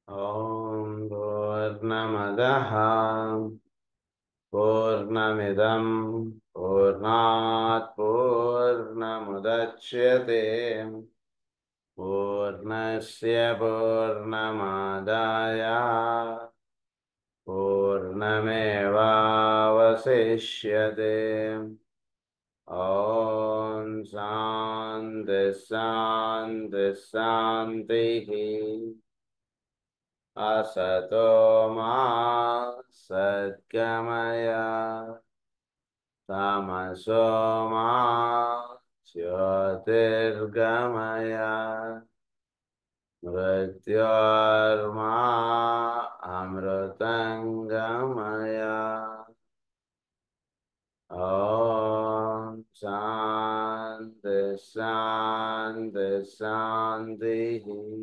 ॐ पूर्णमदः पूर्णमिदं पूर्णात् पूर्णमुदच्यते पूर्णस्य पूर्णमादाय पूर्णमेवावशिष्यते ॐ शान्ति शान्ति शान्तिः असतो मा सद्गमय तमसो मा ज्योतिर्गमय मृत्योर्मा अमृतङ्गमय ॐ शान्ति शान्ति शान्तिः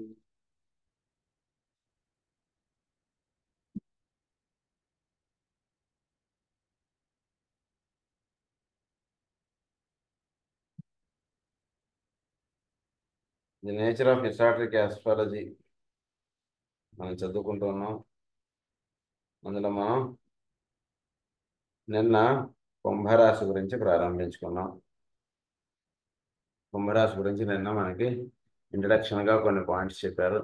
the nature of esoteric astrology మనం చదువుకుంటూ ఉన్నాం అందులో మనం నిన్న కుంభరాశి గురించి ప్రారంభించుకున్నాం కుంభరాశి గురించి నిన్న మనకి ఇంట్రడక్షన్గా కొన్ని పాయింట్స్ చెప్పారు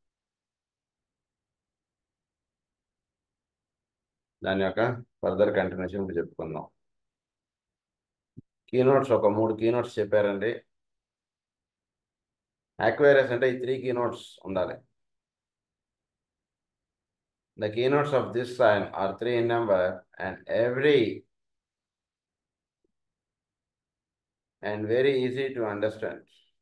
దాని యొక్క ఫర్దర్ కంటిన్యూషన్ ఇప్పుడు చెప్పుకుందాం కీనోట్స్ ఒక మూడు కీనోట్స్ చెప్పారండి అక్వైరస్ అంటే ఈ త్రీ కీనోట్స్ ఉండాలి The keynotes of this sign are three in number and every and very easy to understand.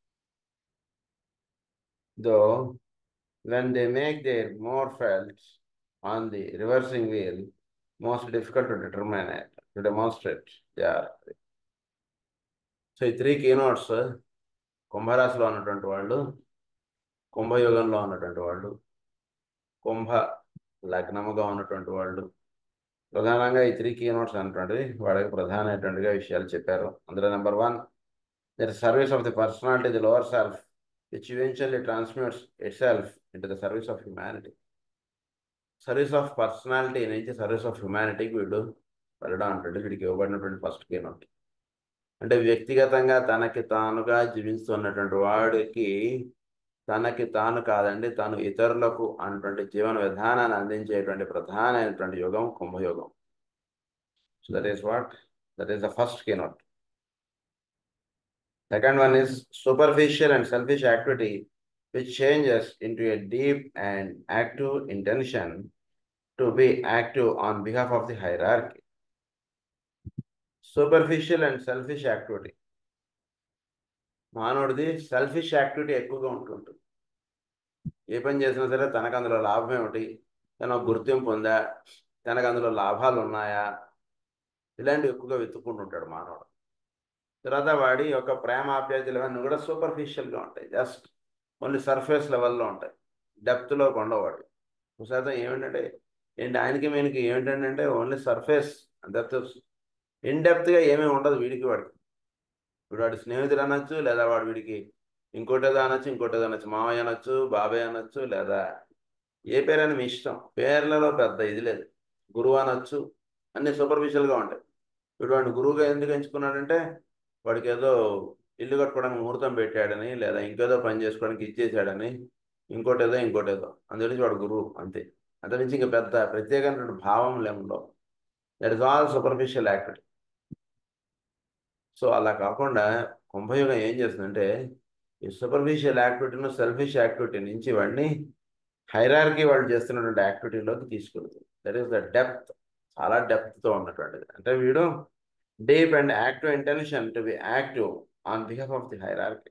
Though when they make their more felt on the reversing wheel, most difficult to determine it, to demonstrate. Yeah. So ఈ three keynotes కుంభరాశిలో ఉన్నటువంటి వాళ్ళు కుంభయుగంలో ఉన్నటువంటి వాళ్ళు కుంభ లగ్నముగా ఉన్నటువంటి వాళ్ళు ప్రధానంగా ఈ త్రీ కీనోట్స్ అన్నటువంటివి వాళ్ళకి ప్రధానమైనటువంటిగా విషయాలు చెప్పారు అందులో number one the service of the personality the lower self which eventually transmits itself into the service of humanity service of personality నుంచి సర్వీస్ ఆఫ్ హ్యుమానిటీకి వీడు వెళ్ళడం అంటే వీడికి ఇవ్వబడినటువంటి ఫస్ట్ కీనోట్ అంటే వ్యక్తిగతంగా తనకి తానుగా జీవిస్తున్నటువంటి వాడికి తనకి తాను కాదండి తను ఇతరులకు అన్నటువంటి జీవన విధానాన్ని అందించేటువంటి ప్రధానమైనటువంటి యుగం కుంభయోగం so that is what that is the first keynote second one is superficial and selfish activity which changes into a deep and active intention to be active on behalf of the hierarchy superficial and selfish activity మానవుడిది selfish activity ఎక్కువగా ఉంటుంటుంది ఏ పని చేసినా సరే తనకు అందులో లాభం ఏమిటి తన గుర్తింపు ఉందా తనకు అందులో లాభాలు ఉన్నాయా ఇలాంటివి ఎక్కువగా వెతుక్కుంటుంటాడు మానవుడు తర్వాత వాడి యొక్క ప్రేమ ఆప్యాయతలు ఇవన్నీ కూడా సూపర్ఫిషియల్గా ఉంటాయి జస్ట్ ఓన్లీ సర్ఫేస్ లెవెల్లో ఉంటాయి డెప్త్లో ఉండవాడు శాతం ఏమిటంటే ఏంటి ఆయనకి మీనికి ఏమిటంటే ఓన్లీ సర్ఫేస్ డెప్త్ ఇన్ డెప్త్గా ఏమీ ఉండదు వీడికి వాడికి ఇప్పుడు వాడి స్నేహితుడు అనొచ్చు లేదా వాడు వీడికి ఇంకోటి ఏదో అనొచ్చు ఇంకోటి ఏదో అనొచ్చు మామయ్య అనొచ్చు బాబాయ్ అనొచ్చు లేదా ఏ పేరైనా మీ ఇష్టం పేర్లలో పెద్ద ఇది లేదు గురువు అనొచ్చు అన్ని సూపర్ఫిషియల్గా ఉంటాయి ఇప్పుడు వాడిని గురువుగా ఎందుకు ఎంచుకున్నాడంటే వాడికి ఏదో ఇల్లు కట్టుకోవడానికి ముహూర్తం పెట్టాడని లేదా ఇంకేదో పని చేసుకోవడానికి ఇచ్చేసాడని ఇంకోటి ఏదో ఇంకోటి ఏదో అందుకని వాడు గురువు అంతే అంతమించి ఇంకా పెద్ద ప్రత్యేకమైనటువంటి భావం లేముండవు that is all superficial activity so అలా కాకుండా కుంభయోగం ఏం చేస్తుందంటే ఈ సూపర్ఫిషియల్ యాక్టివిటీను సెల్ఫిష్ యాక్టివిటీ నుంచి వాడిని హైరార్కీ వాళ్ళు చేస్తున్నటువంటి యాక్టివిటీలోకి తీసుకెళ్తుంది దట్ ఈస్ ద డెప్త్ చాలా డెప్త్తో ఉన్నటువంటిది అంటే వీడు deep and active intention to be active on behalf of the hierarchy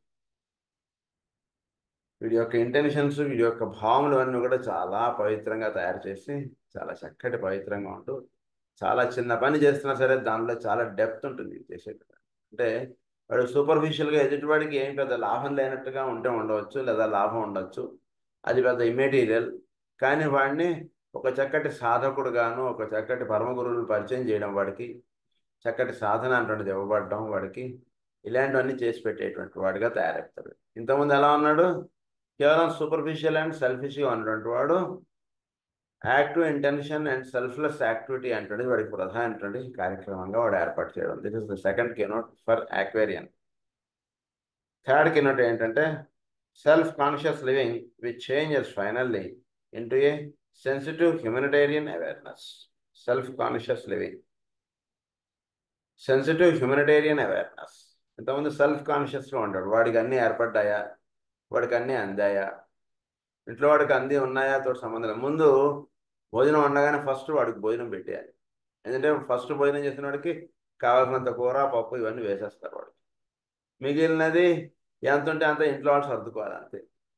వీడి యొక్క ఇంటెన్షన్స్ వీడి యొక్క భావములు అన్నీ కూడా చాలా పవిత్రంగా తయారు చేసి చాలా చక్కటి పవిత్రంగా ఉంటూ చాలా చిన్న పని చేస్తున్నా సరే దానిలో చాలా డెప్త్ ఉంటుంది చేసే అంటే వాడు సూపర్ఫిషియల్గా ఎదుటివాడికి ఏం పెద్ద లాభం లేనట్టుగా ఉంటే ఉండవచ్చు లేదా లాభం ఉండొచ్చు అది పెద్ద ఇమ్మేటీరియల్ కానీ వాడిని ఒక చక్కటి సాధకుడుగాను ఒక చక్కటి పరమ గురువుని పరిచయం చేయడం వాడికి చక్కటి సాధన అటువంటిది ఇవ్వబడడం వాడికి ఇలాంటివన్నీ చేసి పెట్టేటువంటి వాడిగా తయారవుతాడు ఇంతకుముందు ఎలా ఉన్నాడు కేవలం సూపర్ఫిషియల్ అండ్ సెల్ఫిష్గా ఉన్నటువంటి వాడు active intention and selfless activity అంటే వాడికి ప్రధానటువంటి కార్యక్రమంగా వాడు ఏర్పాటు చేయడం this is the second keynote for Aquarian third keynote ఏంటంటే self conscious living which changes finally into a sensitive humanitarian awareness self conscious living sensitive humanitarian awareness ఇంతకుముందు self కాన్షియస్గా ఉంటాడు వాడికి అన్నీ ఏర్పడ్డాయా వాడికి అన్నీ అందాయా ఇంట్లో వాడికి అంది ఉన్నాయా తోటి సంబంధం లేదు ముందు భోజనం వండగానే ఫస్ట్ వాడికి భోజనం పెట్టేయాలి ఎందుకంటే ఫస్ట్ భోజనం చేసిన వాడికి కావాల్సినంత కూర పప్పు ఇవన్నీ వేసేస్తారు వాడికి మిగిలినది ఎంత ఉంటే అంత ఇంట్లో వాళ్ళు సర్దుకోవాలి అంతే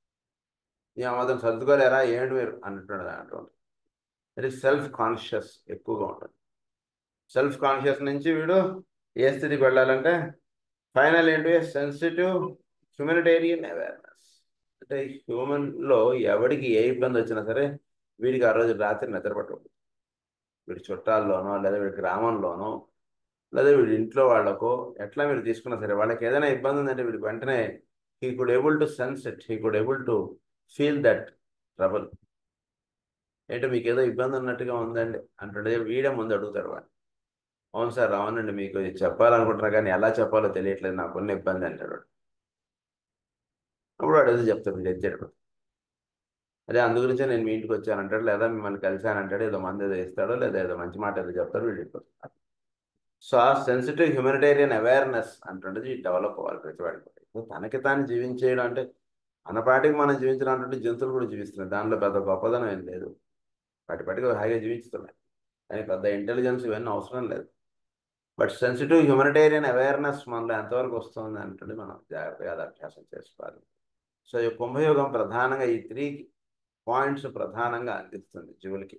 ఈ మాత్రం సర్దుకోలేరా ఏంటి మీరు అంటున్నాడు దాంట్లో ఇది సెల్ఫ్ కాన్షియస్ ఎక్కువగా ఉంటుంది సెల్ఫ్ కాన్షియస్ నుంచి వీడు ఏ స్థితికి వెళ్ళాలంటే ఫైనల్ ఏంటి సెన్సిటివ్ హ్యూమనిటేరియన్ అవేర్నెస్ అంటే హ్యూమన్లో ఎవడికి ఏ ఇబ్బంది వచ్చినా సరే వీడికి ఆ రోజు రాత్రి నిద్రపట్టదు వీడి చుట్టాల్లోనో లేదా వీడి గ్రామంలోనో లేదా వీడి ఇంట్లో వాళ్ళకో ఎట్లా మీరు తీసుకున్నా సరే వాళ్ళకి ఏదైనా ఇబ్బంది ఉందంటే వీడికి వెంటనే he could able to sense it he could able to feel that trouble ఏంటో మీకు ఏదో ఇబ్బంది ఉన్నట్టుగా ఉందండి అంటుంటే వీడే ముందు అడుగుతాడు వాడు అవును సార్ అవునండి మీకు ఇది చెప్పాలనుకుంటున్నా కానీ ఎలా చెప్పాలో తెలియట్లేదు నాకు ఉన్న ఇబ్బంది అంటాడు వాడు. అప్పుడు వాడు ఏదో చెప్తాడు తెచ్చాడు అదే అందు గురించే నేను మీ ఇంటికి వచ్చాను అంటాడు లేదా మిమ్మల్ని కలిశానంటాడు ఏదో మంది ఏదో ఇస్తాడో లేదా ఏదో మంచి మాట ఏదో చెప్తాడు వీళ్ళు వెళ్ళిపోతాడు సో ఆ సెన్సిటివ్ హ్యూమనిటేరియన్ అవేర్నెస్ అంటుండేది డెవలప్ అవ్వాలి ప్రతి వాడికి ఇప్పుడు తనకి తాను జీవించేయడం అంటే మన పాటికి మనం జీవించడం అంటే జంతువులు కూడా జీవిస్తున్నాయి దానిలో పెద్ద గొప్పదనం ఏం లేదు వాటి పాటికి హాయిగా జీవిస్తున్నాయి కానీ పెద్ద ఇంటెలిజెన్స్ ఇవన్నీ అవసరం లేదు బట్ సెన్సిటివ్ హ్యూమనిటేరియన్ అవేర్నెస్ మనలో ఎంతవరకు వస్తుంది అంటే మనం జాగ్రత్తగా అది అభ్యాసం చేసుకోవాలి సో ఈ కుంభయోగం ప్రధానంగా ఈ త్రీ పాయింట్స్ ప్రధానంగా అందిస్తుంది జీవులకి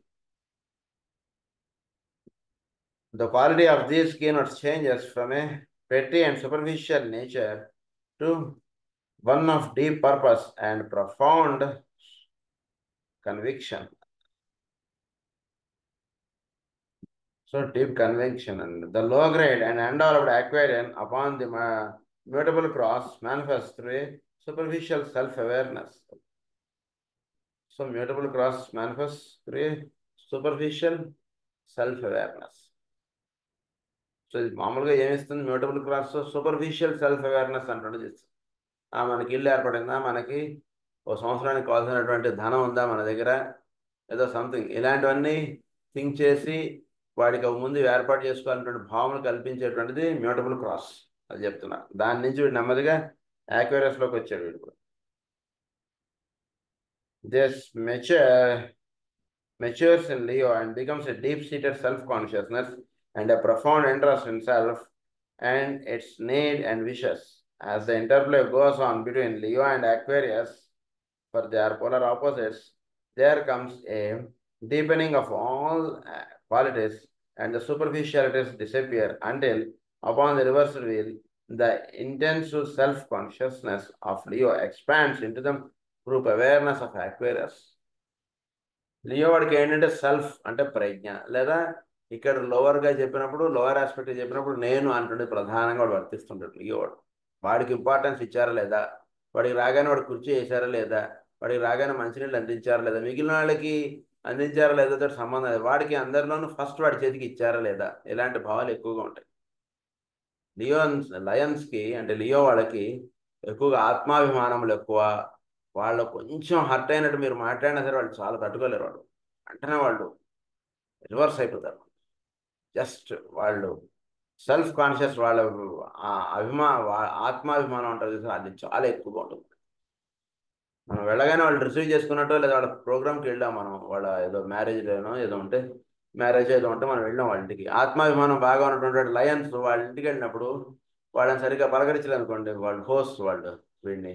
The quality of these keynotes changes from a petty and superficial nature to one of deep purpose and profound conviction. So deep conviction and the low grade and undeveloped aquarian upon the ma- mutable cross manifests through a superficial self-awareness. So mutable cross manifests through a superficial self-awareness. So ఇది మామూలుగా ఏమిస్తుంది mutable cross superficial self awareness అంటుండే చేస్తుంది ఆ మనకి ఇల్లు ఏర్పడిందా మనకి ఓ సంవత్సరానికి కావాల్సినటువంటి ధనం ఉందా మన దగ్గర ఏదో సంథింగ్ ఇలాంటివన్నీ థింక్ చేసి వాడికి ఒక ముందు ఏర్పాటు చేసుకోవాలన్నటువంటి భావన కల్పించేటువంటిది మ్యూటబుల్ క్రాస్ అది చెప్తున్నా దాని నుంచి వీడు నెమ్మదిగా యాక్వేరియస్లోకి వచ్చాడు వీడు కూడా this mature matures in Leo and becomes a deep-seated self-consciousness and a profound interest in self and its need and wishes. As the interplay goes on between Leo and Aquarius, for they are polar opposites, there comes a deepening of all uh, qualities and the superficialities disappear until, upon the reversal wheel, the intensive self-consciousness of Leo expands into the group awareness of Aquarius. Leo వాడికి ఏంటంటే self అంటే ప్రజ్ఞ లేదా ఇక్కడ లోవర్గా చెప్పినప్పుడు lower aspect చెప్పినప్పుడు నేను అంటుండే ప్రధానంగా వాడు వర్తిస్తుంటాడు లియో వాడు వాడికి ఇంపార్టెన్స్ ఇచ్చారా లేదా వాడికి రాగానే వాడు కుర్చీ వేసారా లేదా వాడికి రాగానే మంచినీళ్ళు అందించారా లేదా మిగిలిన వాళ్ళకి అందించారా లేదా తోటి సంబంధం లేదు వాడికి అందరిలోనూ ఫస్ట్ వాడి చేతికి ఇచ్చారా లేదా ఇలాంటి భావాలు ఎక్కువగా ఉంటాయి లియోన్స్ లయన్స్కి అంటే లియో వాళ్ళకి ఎక్కువగా ఆత్మాభిమానములు ఎక్కువ వాళ్ళు కొంచెం హర్ట్ అయినట్టు మీరు మాట్లాడినా సరే వాళ్ళు చాలా తట్టుకోలేరు వాళ్ళు వెంటనే వాళ్ళు రివర్స్ అయిపోతారు జస్ట్ వాళ్ళు సెల్ఫ్ కాన్షియస్ వాళ్ళ ఆ అభిమా వా- ఆత్మాభిమానం అంటారు చూసారా, అది చాలా ఎక్కువగా ఉంటుంది మనం వెళ్ళగానే వాళ్ళు రిసీవ్ చేసుకున్నట్టు లేదా వాళ్ళ ప్రోగ్రామ్కి వెళ్ళాం మనం వాళ్ళ ఏదో మ్యారేజ్లోనో ఏదో ఉంటే మ్యారేజ్ ఏదో ఉంటే మనం వెళ్ళాం వాళ్ళ ఇంటికి ఆత్మాభిమానం బాగా ఉన్నటువంటి లయన్స్ వాళ్ళ ఇంటికి వెళ్ళినప్పుడు వాళ్ళని సరిగ్గా పలకరించలేదు అనుకోండి వాళ్ళు హోస్ట్ వాళ్ళు వీడిని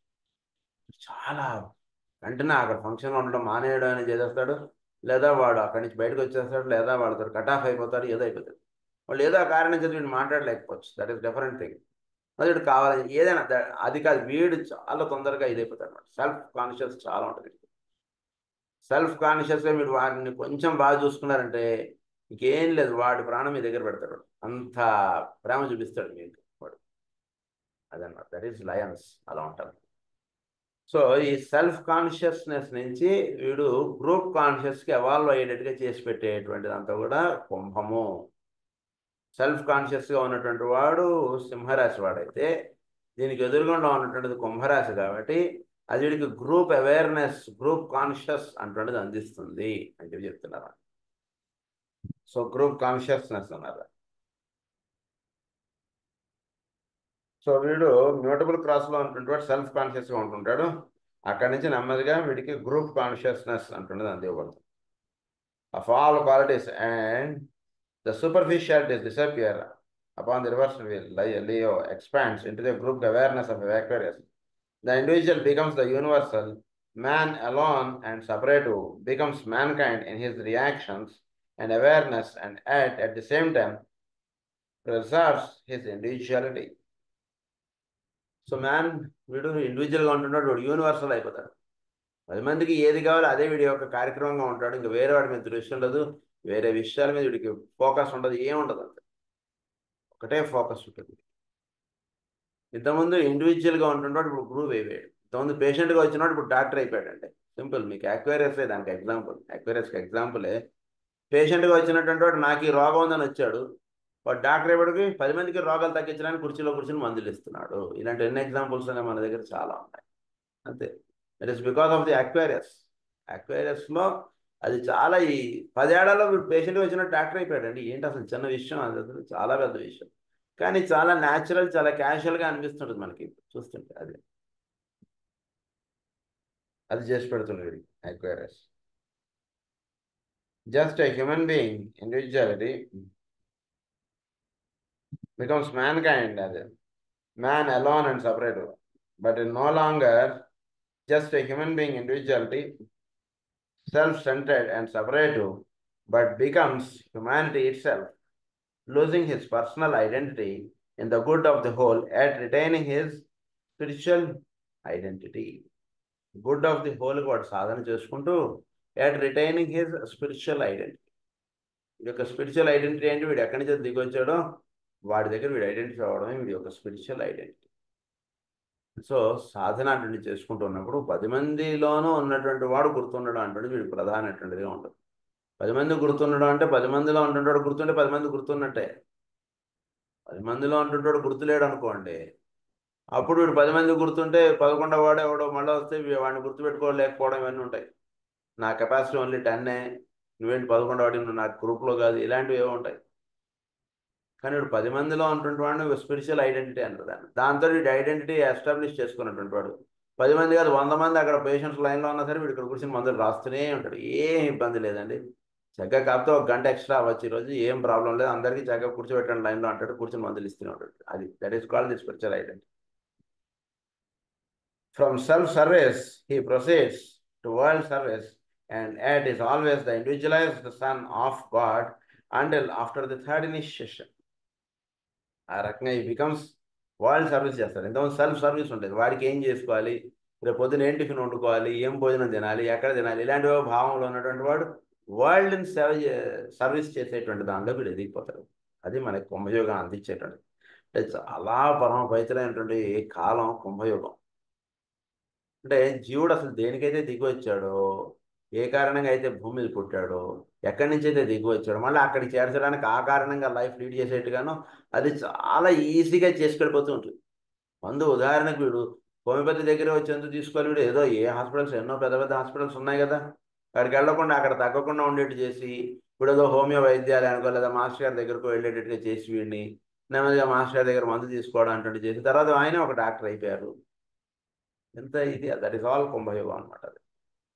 చాలా వెంటనే అక్కడ ఫంక్షన్లో ఉండడం మానేయడం అనేది చేసేస్తాడు లేదా వాడు అక్కడి నుంచి బయటకు వచ్చేస్తాడు లేదా వాళ్ళతో కట్ ఆఫ్ అయిపోతాడు ఏదో అయిపోతాడు వాళ్ళు ఏదో ఆ కారణం చేసి వీడు మాట్లాడలేకపోవచ్చు దట్ ఈస్ డిఫరెంట్ థింగ్ అది వీడు కావాలని ఏదైనా ద- అది కాదు వీడు చాలా తొందరగా ఇదైపోతాడు అనమాట సెల్ఫ్ కాన్షియస్ చాలా ఉంటుంది సెల్ఫ్ కాన్షియస్గా మీరు వాడిని కొంచెం బాగా చూసుకున్నారంటే ఇంకేం లేదు వాడి ప్రాణం మీ దగ్గర పెడతాడు వాడు. అంత ప్రేమ చూపిస్తాడు మీకు వాడు అదన్నమాట దట్ ఈస్ లయన్స్ అలా ఉంటారు సో ఈ సెల్ఫ్ కాన్షియస్నెస్ నుంచి వీడు గ్రూప్ కాన్షియస్కి ఎవాల్వ్ అయ్యేటట్టుగా చేసి పెట్టేటువంటిది అంతా కూడా కుంభము సెల్ఫ్ కాన్షియస్గా ఉన్నటువంటి వాడు సింహరాశి వాడైతే దీనికి ఎదురుగుండా ఉన్నటువంటిది కుంభరాశి కాబట్టి అది వీడికి గ్రూప్ అవేర్నెస్ గ్రూప్ కాన్షియస్ అంటువంటిది అందిస్తుంది అని చెప్పి చెప్తున్నారు సో గ్రూప్ కాన్షియస్నెస్ అన్నారు సో వీడు మ్యూటబుల్ క్రాస్లో ఉంటుంటాడు సెల్ఫ్ కాన్షియస్గా ఉంటుంటాడు అక్కడి నుంచి నెమ్మదిగా వీడికి గ్రూప్ కాన్షియస్నెస్ అంటున్నది అందివ్వబడుతుంది of all qualities and the superficialities disappear upon the reverse Leo expands into the group awareness of Aquarius the individual becomes the universal man alone and separative becomes mankind in his reactions and awareness and at at the same time preserves his individuality. So man వీడు ఇండివిజువల్గా ఉంటున్నాడు వీడు universal అయిపోతాడు పది మందికి ఏది కావాలో అదే వీడి యొక్క కార్యక్రమంగా ఉంటాడు ఇంకా వేరే వాడి మీద దృష్టి ఉండదు వేరే విషయాల మీద వీడికి ఫోకస్ ఉండదు ఏం ఉండదు అంతే ఒకటే ఫోకస్ ఉంటుంది ఇంతకుముందు ఇండివిజువల్గా ఉంటున్నాడు ఇప్పుడు గ్రూప్ అయిపోయాడు ఇంతకుముందు పేషెంట్గా వచ్చినాడు ఇప్పుడు డాక్టర్ అయిపోయాడు అంటే సింపుల్ మీకు అక్వేరియసే దానికి ఎగ్జాంపుల్ అక్వేరియస్కి ఎగ్జాంపులే పేషెంట్గా వచ్చినటువంటి వాడు నాకు ఈ రోగం ఉందని వచ్చాడు వాడు డాక్టర్ అయ్యేప్పటికి పది మందికి రోగాలు తగ్గించడానికి కుర్చీలో కూర్చొని మందులు ఇస్తున్నాడు ఇలాంటి ఎన్ని ఎగ్జాంపుల్స్ అనేవి మన దగ్గర చాలా ఉన్నాయి అంతే it is because of the Aquarius అక్వేరియస్లో అది చాలా ఈ పదేళ్లలో పేషెంట్ వచ్చిన డాక్టర్ అయిపోయాడండి ఏంటి అసలు చిన్న విషయం అది అసలు చాలా పెద్ద విషయం కానీ చాలా న్యాచురల్ చాలా క్యాజువల్గా అనిపిస్తుంటుంది మనకి చూస్తుంటే అది అది చేసి పెడుతుంది Aquarius just a human being individuality becomes mankind as a man alone and separate, but is no longer just a human being individuality, self-centered and separative, but becomes humanity itself, losing his personal identity in the good of the whole, yet retaining his spiritual identity. Good of the whole వాడు సాధన చేసుకుంటూ at retaining his spiritual identity వీడి యొక్క spiritual identity ఏంటి వీడు ఎక్కడి నుంచి దిగొచ్చాడో వాడి దగ్గర వీడు ఐడెంటిఫై అవ్వడమే వీడి యొక్క స్పిరిచువల్ ఐడెంటిటీ సో సాధన అటువంటి చేసుకుంటూ ఉన్నప్పుడు పది మందిలోనూ ఉన్నటువంటి వాడు గుర్తుండడం అంటే వీడు ప్రధానటువంటిదిగా ఉంటుంది పది మంది గుర్తుండడం అంటే పది మందిలో ఉంటుంటాడు గుర్తుంటే పది మంది గుర్తున్నట్టే పది మందిలో ఉంటుంటాడు గుర్తులేడు అనుకోండి అప్పుడు వీడు పది మంది గుర్తుంటే పదకొండవ వాడు ఎవడో మళ్ళీ వస్తే వాడిని గుర్తుపెట్టుకోలేకపోవడం ఇవన్నీ ఉంటాయి నా కెపాసిటీ ఓన్లీ టెన్నే నువ్వేంటి పదకొండవ వాడి నువ్వు నా గ్రూప్లో కాదు ఇలాంటివి ఏవో ఉంటాయి కానీ ఇప్పుడు పది మందిలో ఉన్నటువంటి వాడిని స్పిరిచువల్ ఐడెంటిటీ అంటారు దాన్ని దాంతో వీడి ఐడెంటిటీ ఎస్టాబ్లిష్ చేసుకున్నటువంటి వాడు పది మంది కాదు వంద మంది అక్కడ పేషెంట్స్ లైన్లో ఉన్నా సరే వీడు ఇక్కడ కూర్చొని మందులు రాస్తూనే ఉంటాడు ఏం ఇబ్బంది లేదండి చక్కగా కాకపోతే ఒక గంట ఎక్స్ట్రా అవ్వచ్చు ఈరోజు ఏం ప్రాబ్లం లేదు అందరికీ చక్కగా కూర్చోబెట్టండి లైన్లో అంటాడు కూర్చొని మందులు ఇస్తూనే ఉంటాడు అది that is called the spiritual identity from self service he proceeds to world service and yet is always the individualized son of God until after the third initiation ఆ రకంగా ఈ బికమ్స్ వరల్డ్ సర్వీస్ చేస్తారు ఎంతమంది self service ఉంటుంది వాడికి ఏం చేసుకోవాలి రేపు పొద్దున ఏం టిఫిన్ వండుకోవాలి ఏం భోజనం తినాలి ఎక్కడ తినాలి ఇలాంటి భావంలో ఉన్నటువంటి వాడు వరల్డ్ని సేవ సర్వీస్ చేసేటువంటి దానిలో వీడు ఎదిగిపోతాడు అది మనకి కుంభయోగం అందించేటువంటి అంటే చాలా పరమ పవిత్రమైనటువంటి కాలం కుంభయోగం అంటే జీవుడు అసలు దేనికైతే దిగి వచ్చాడో ఏ కారణంగా అయితే భూమి మీద పుట్టాడో ఎక్కడి నుంచి అయితే దిగి వచ్చాడో మళ్ళీ అక్కడికి చేర్చడానికి ఆ కారణంగా లైఫ్ లీడ్ చేసేట్టుగానో అది చాలా ఈజీగా చేసుకెళ్ళిపోతూ ఉంటుంది మందు ఉదాహరణకు వీడు హోమియోపతి దగ్గర వచ్చేందుకు తీసుకోవాలి వీడు ఏదో ఏ హాస్పిటల్స్ ఎన్నో పెద్ద పెద్ద హాస్పిటల్స్ ఉన్నాయి కదా అక్కడికి వెళ్ళకుండా అక్కడ తగ్గకుండా ఉండేట్టు చేసి ఇప్పుడు ఏదో హోమియో వైద్యాలయానికో లేదా మాస్టర్ గారి దగ్గరకు వెళ్ళేటట్టుగా చేసి వీడిని నెమ్మదిగా మాస్టర్ గారి దగ్గర మందు తీసుకోవడం అంటే చేసి తర్వాత ఆయన ఒక డాక్టర్ అయిపోయారు ఎంత ఇది దట్ ఈస్ ఆల్ కుంభయోగం అనమాట అది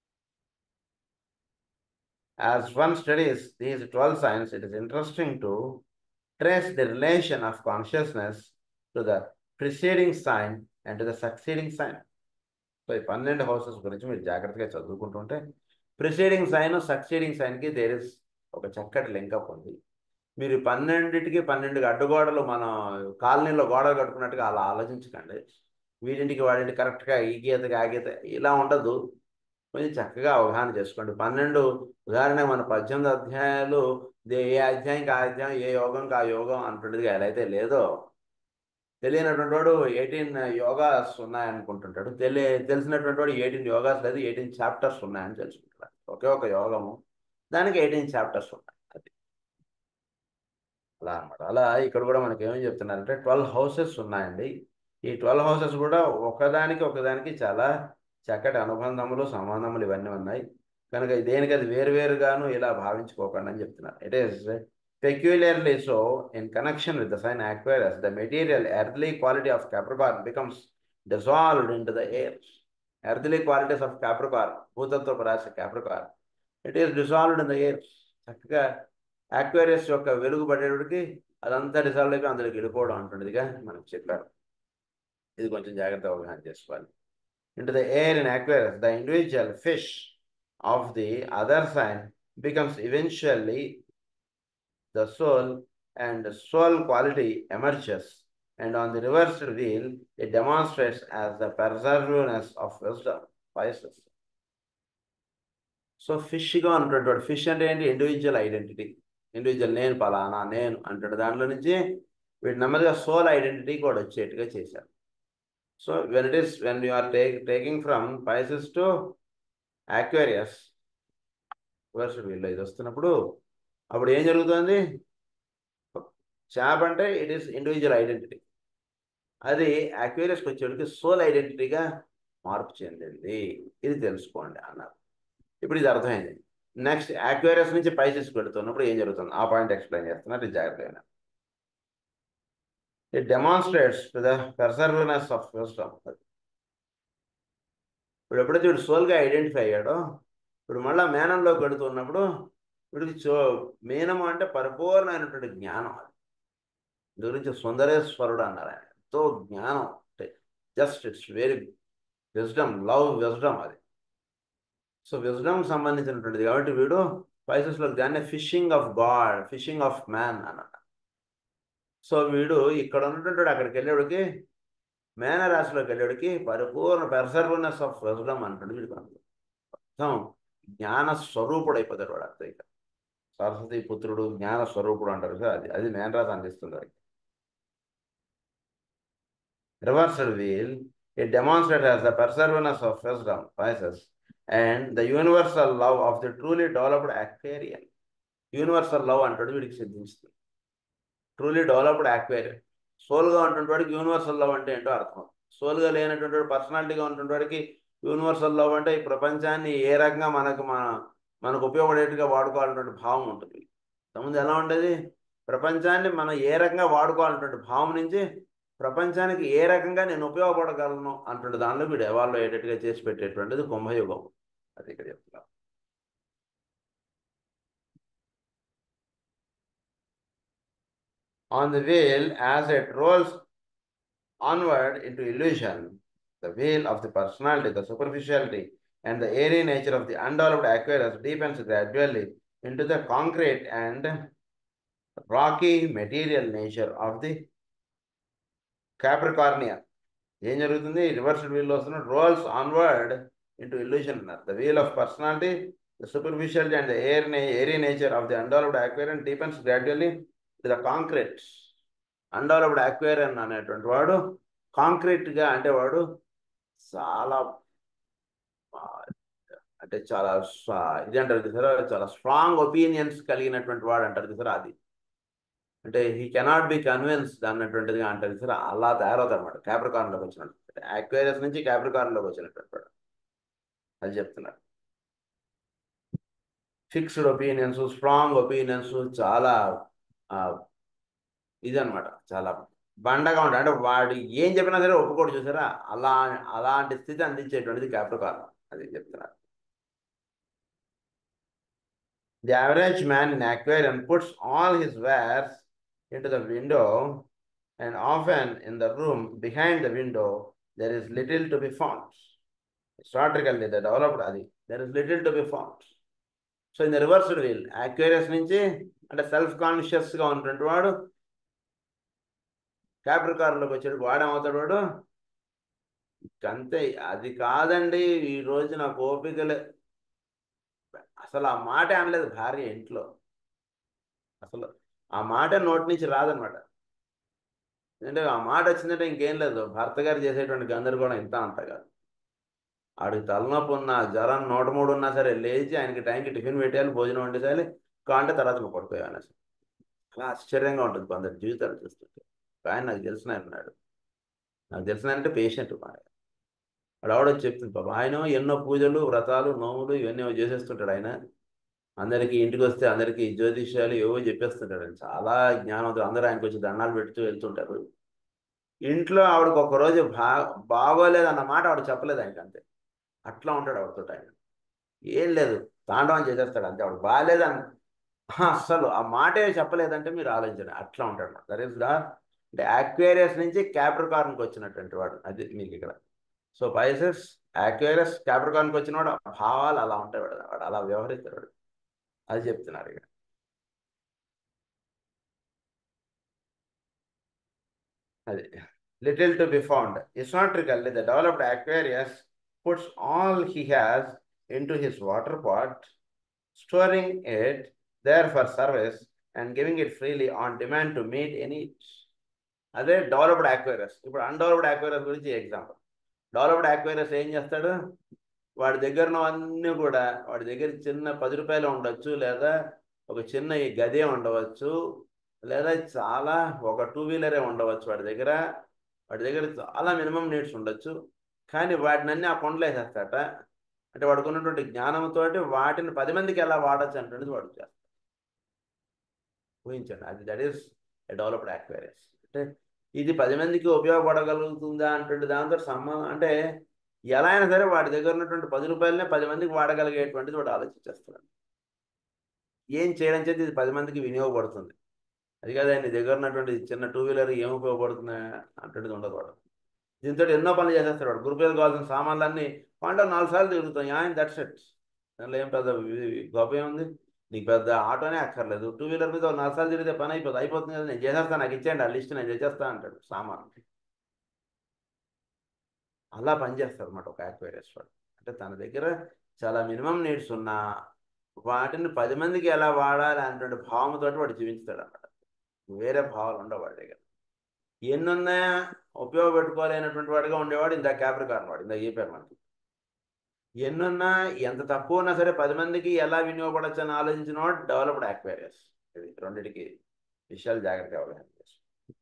As one studies these 12 signs, it is interesting to trace the relation of consciousness to the preceding sign and to the succeeding sign. So ఈ పన్నెండు హౌసెస్ గురించి మీరు జాగ్రత్తగా చదువుకుంటుంటే ప్రిసీడింగ్ సైన్ సక్సీడింగ్ సైన్కి there is ఒక చక్కటి లింకప్ ఉంది మీరు పన్నెండింటికి పన్నెండుకి అడ్డుగోడలు మన కాలనీలో గోడలు కట్టుకున్నట్టుగా అలా ఆలోచించకండి వీడింటికి వాడింటికి కరెక్ట్గా ఈ గీతకి ఆ గీత ఇలా ఉండదు కొంచెం చక్కగా అవగాహన చేసుకోండి పన్నెండు ఉదాహరణ మన పద్దెనిమిది అధ్యాయాలు ఏ అధ్యాయంకి ఆ అధ్యాయం ఏ యోగంకి ఆ యోగం అంటుండేది ఎలా అయితే లేదో తెలియనటువంటి వాడు ఎయిటీన్ యోగాస్ ఉన్నాయనుకుంటుంటాడు తెలి తెలిసినటువంటి వాడు ఎయిటీన్ యోగాస్ లేదు ఎయిటీన్ చాప్టర్స్ ఉన్నాయని తెలుసుకుంటాడు ఒకే ఒక యోగము దానికి ఎయిటీన్ చాప్టర్స్ ఉన్నాయి అది అలా అనమాట అలా ఇక్కడ కూడా మనకి ఏమని చెప్తున్నారంటే ట్వెల్వ్ హౌసెస్ ఉన్నాయండి ఈ ట్వెల్వ్ హౌసెస్ కూడా ఒకదానికి ఒకదానికి చాలా చక్కటి అనుబంధములు సంబంధములు ఇవన్నీ ఉన్నాయి కనుక దేనికి అది వేరువేరుగాను ఇలా భావించుకోకండి అని చెప్తున్నారు it is peculiarly so in connection with the sign Aquarius, the material earthly quality of Capricorn becomes dissolved into the air. Earthly qualities of Capricorn, భూతత్వ రాశి Capricorn, it is dissolved in the air. చక్కగా Aquarius యొక్క వెలుగు పడేటికి అదంతా dissolve అయిపోయి అందులోకి వెళ్ళిపోవడం అంటుండేదిగా మనకు చెప్పారు ఇది కొంచెం జాగ్రత్తగా అవగాహన చేసుకోవాలి into the air in Aquarius, the individual fish of the other sign becomes eventually the soul and soul quality emerges and on the reversed wheel it demonstrates as the perseverance of wisdom Pisces. So ఫిష్గా ఉన్నటువంటి వాడు fish అంటే ఏంటి individual identity individual నేను పలానా నేను అంటాడు దాంట్లో నుంచి వీటి నెమ్మదిగా సోల్ ఐడెంటిటీ కూడా వచ్చేట్టుగా చేశారు so when it is when you are take taking from Pisces to Aquarius reversed వీల్లో ఇది వస్తున్నప్పుడు అప్పుడు ఏం జరుగుతుంది చేప అంటే ఇట్ ఈస్ ఇండివిజువల్ ఐడెంటిటీ అది అక్వేరియస్కి వచ్చేటికి సోల్ ఐడెంటిటీగా మార్పు చెందింది ఇది తెలుసుకోండి అన్నారు ఇప్పుడు ఇది అర్థమైంది నెక్స్ట్ అక్వేరియస్ నుంచి పైసెస్ పెడుతున్నప్పుడు ఏం జరుగుతుంది ఆ పాయింట్ ఎక్స్ప్లెయిన్ చేస్తున్నారు ఇది జాగ్రత్తగా it demonstrates to the perseverance of wisdom ఇప్పుడు ఎప్పుడైతే వీడు సోల్గా ఐడెంటిఫై అయ్యాడో ఇప్పుడు మళ్ళీ మేనంలోకి వెళుతున్నప్పుడు వీడికి చో మీనము అంటే పరిపూర్ణమైనటువంటి జ్ఞానం అది దీని గురించి సుందరేశ్వరుడు అన్నారు ఆయన ఎంతో జ్ఞానం అంటే just it's very wisdom love wisdom అది సో విజ్డమ్ సంబంధించినటువంటిది కాబట్టి వీడు స్పైసెస్లో దాన్ని fishing of God fishing of man అన్నమాట సో వీడు ఇక్కడ ఉన్నటువంటి అక్కడికి వెళ్ళేవాడికి మేన రాశిలోకి వెళ్ళేవాడికి పరిపూర్ణ పెర్సర్వనెస్ ఆఫ్ విజ్డమ్ అంటాడు వీడికి అర్థం జ్ఞాన స్వరూపుడు అయిపోతాడు వాడు అర్థం ఇక సరస్వతి పుత్రుడు జ్ఞాన స్వరూపుడు అంటారు కదా అది అది మేనరాజు అందిస్తుంది వాడికి reversed wheel, it demonstrates as the perseverance of wisdom, Pisces, and the universal love of the truly developed Aquarian. Universal love అంటాడు వీడికి సిద్ధిస్తుంది ట్రూలీ డెవలప్డ్ అక్వేరియన్ సోల్గా ఉన్నటువంటి వాడికి యూనివర్సల్ లవ్ అంటే ఏంటో అర్థం సోల్గా లేనటువంటి వాడు పర్సనాలిటీగా ఉన్నటువంటి వాడికి యూనివర్సల్ లవ్ అంటే ఈ ప్రపంచాన్ని ఏ రకంగా మనకు మన మనకు ఉపయోగపడేట్టుగా వాడుకోవాలన్నటువంటి భావం ఉంటుంది ముందు ఎలా ఉండేది ప్రపంచాన్ని మనం ఏ రకంగా వాడుకోవాలన్నటువంటి భావం నుంచి ప్రపంచానికి ఏ రకంగా నేను ఉపయోగపడగలను అంటుండే దానిలో వీడు ఎవాల్వ్ అయ్యేటట్టుగా చేసి పెట్టేటువంటిది కుంభయుగం అది ఇక్కడ చెప్తున్నా On the wheel, as it rolls onward into illusion, the wheel of the personality, the superficiality, and the airy nature of the undeveloped Aquarius deepens gradually into the concrete and rocky material nature of the Capricornia. ఏం జరుగుతుంది reversed wheel వస్తున్న rolls onward into illusion అన్నారు the wheel of personality the superficial and air airy nature of the undeveloped Aquarian deepens gradually the concrete undeveloped Aquarian అనేటువంటి వాడు కాంక్రీట్గా అంటే వాడు చాలా అంటే చాలా ఇది అంటారు సార్ చాలా స్ట్రాంగ్ ఒపీనియన్స్ కలిగినటువంటి వాడు అంటారు సార్ అది అంటే హీ కెనాట్ బి కన్విన్స్డ్ అన్నటువంటిదిగా అంటారు సార్ అలా తయారవుతారు అనమాట క్యాప్రికార్న్లోకి వచ్చినట్టు యాక్వేరియస్ నుంచి క్యాప్రికార్న్లోకి వచ్చినటువంటి వాడు అది చెప్తున్నారు ఫిక్స్డ్ ఒపీనియన్స్ స్ట్రాంగ్ ఒపీనియన్స్ చాలా ఇదనమాట చాలా బండగా ఉంటాయి అంటే వాడు ఏం చెప్పినా సరే ఒప్పుకోడు చూసారా అలా అలాంటి స్థితి అందించేటువంటిది క్యాప్రికార్న్ అది చెప్తున్నారు The average man in aquarium puts all his wares into the window and often in the room behind the window there is little to be found. Historically, the developed Adi, there is little to be found. So in reversed wheel Aquarius నుంచి అంటే self కాన్షియస్గా ఉన్నటువంటి వాడు క్యాప్రికార్లోకి వచ్చాడు వాడేమవుతాడు వాడు అంతే అది కాదండి ఈ రోజు నాకు ఓపికలే అసలు ఆ మాట అనలేదు భార్య ఇంట్లో అసలు ఆ మాట నోటి నుంచి రాదనమాట అంటే ఆ మాట వచ్చిందంటే ఇంకేం లేదు భర్త గారు చేసేటువంటి గందరగోళం ఇంత అంత కాదు ఆడికి తలనొప్పి ఉన్నా జ్వరం నూట మూడు ఉన్నా సరే లేచి ఆయనకి టైంకి టిఫిన్ పెట్టాలి భోజనం వండేసాలి కాంటే తర్వాత నువ్వు పడుకోవాలి అసలు అలా ఆశ్చర్యంగా ఉంటుంది కొందరు జీవితాలు చూస్తుంటే ఆయన నాకు తెలిసిన ఆయన ఉన్నాడు నాకు తెలిసిన అంటే పేషెంట్ మా ఆయన. వాడు ఆవిడ చెప్తుంది పాప ఆయన ఎన్నో పూజలు వ్రతాలు నోములు ఇవన్నీ ఏవో చేసేస్తుంటాడు ఆయన అందరికీ ఇంటికి వస్తే అందరికీ జ్యోతిష్యాలు ఏవో చెప్పేస్తుంటాడు ఆయన చాలా జ్ఞానవంతులు అందరూ ఆయనకు వచ్చి దండాలు పెడుతూ వెళ్తుంటారు ఇంట్లో ఆవిడకి ఒక రోజు బా బాగోలేదు అన్న మాట ఆవిడ చెప్పలేదు ఆయనకి అంతే అట్లా ఉంటాడు ఆవిడతో ఆయన ఏం లేదు తాండవం చేసేస్తాడు అంతే ఆవిడ బాగాలేదని అస్సలు ఆ మాటే చెప్పలేదంటే మీరు ఆలోచించండి అట్లా ఉంటాడు దట్ ఈస్ గా అంటే యాక్వేరియస్ నుంచి క్యాప్రికార్న్కి వచ్చినటువంటి వాడు అది మీకు ఇక్కడ సో పైసెస్ యాక్వేరియస్ క్యాప్రికార్న్కి వచ్చిన వాడు ఆ భావాలు అలా ఉంటాయి వాడు వాడు అలా వ్యవహరిస్తాడు వాడు అది చెప్తున్నారు ఇక్కడ అది little to be found esoterically the developed Aquarius puts all he has into his water pot storing it there for service and giving it freely on demand to meet any అదే developed Aquarius ఇప్పుడు undeveloped Aquarius గురించి example developed Aquarius ఏం చేస్తాడు వాడి దగ్గర అన్నీ కూడా వాడి దగ్గర చిన్న పది రూపాయలు ఉండొచ్చు లేదా ఒక చిన్న ఈ గదే ఉండవచ్చు లేదా చాలా ఒక టూ వీలరే ఉండవచ్చు వాడి దగ్గర వాడి దగ్గర చాలా మినిమం నీడ్స్ ఉండొచ్చు కానీ వాటిని అన్ని ఆ కొండలు వేసేస్తాట అంటే వాడికి ఉన్నటువంటి జ్ఞానంతో వాటిని పది మందికి ఎలా వాడచ్చు అంటున్నది వాడు చేస్తాడు ఊహించండి అది that is a developed Aquarius అంటే ఇది పది మందికి ఉపయోగపడగలుగుతుందా అంటే దాంతో సంబంధం అంటే ఎలా అయినా సరే వాడి దగ్గర ఉన్నటువంటి పది రూపాయలనే పది మందికి వాడగలిగేటువంటిది వాడు ఆలోచించేస్తున్నాడు ఏం చేయడం చేతి ఇది పది మందికి వినియోగపడుతుంది అది కాదు నీ దగ్గర ఉన్నటువంటి చిన్న టూ వీలర్ ఏం ఉపయోగపడుతుంది అంటేది ఉండదు వాడు దీంతో ఎన్నో పనులు చేసేస్తాడు వాడు గురుపేద కావాల్సిన సామాన్లన్నీ పంట నాలుగు సార్లు తిరుగుతాయి ఆయన దట్ సెట్ దాంట్లో ఏం పెద్ద గొప్ప ఏముంది నీకు పెద్ద ఆటోనే అక్కర్లేదు టూ వీలర్ మీద నాలుగు సార్లు తిరిగితే పని అయిపోతుంది అయిపోతుంది కదా నేను చేసేస్తాను నాకు ఇచ్చేయండి ఆ లిస్ట్ నేను చేసేస్తా అంటాడు సామాన్ అలా పనిచేస్తారు అనమాట ఒక యాక్వేరియస్ వాడు అంటే తన దగ్గర చాలా మినిమం నీడ్స్ ఉన్నా వాటిని పది మందికి ఎలా వాడాలి అనేటువంటి భావంతో వాడు జీవించుతాడు అన్నమాట వేరే భావాలు ఉండవు వాడి దగ్గర ఎన్నున్నా ఉపయోగపెట్టుకోలేనటువంటి వాడిగా ఉండేవాడు ఇంత క్యాప్రికార్న్ వాడు ఇంత చెప్పారు మనకి ఎన్నున్నా ఎంత తక్కువ ఉన్నా సరే పది మందికి ఎలా వినియోగపడచ్చు అని ఆలోచించిన వాడు డెవలప్డ్ యాక్వేరియస్ ఇది రెండింటికి విషయాలు జాగ్రత్తగా అవగాహన చేసుకో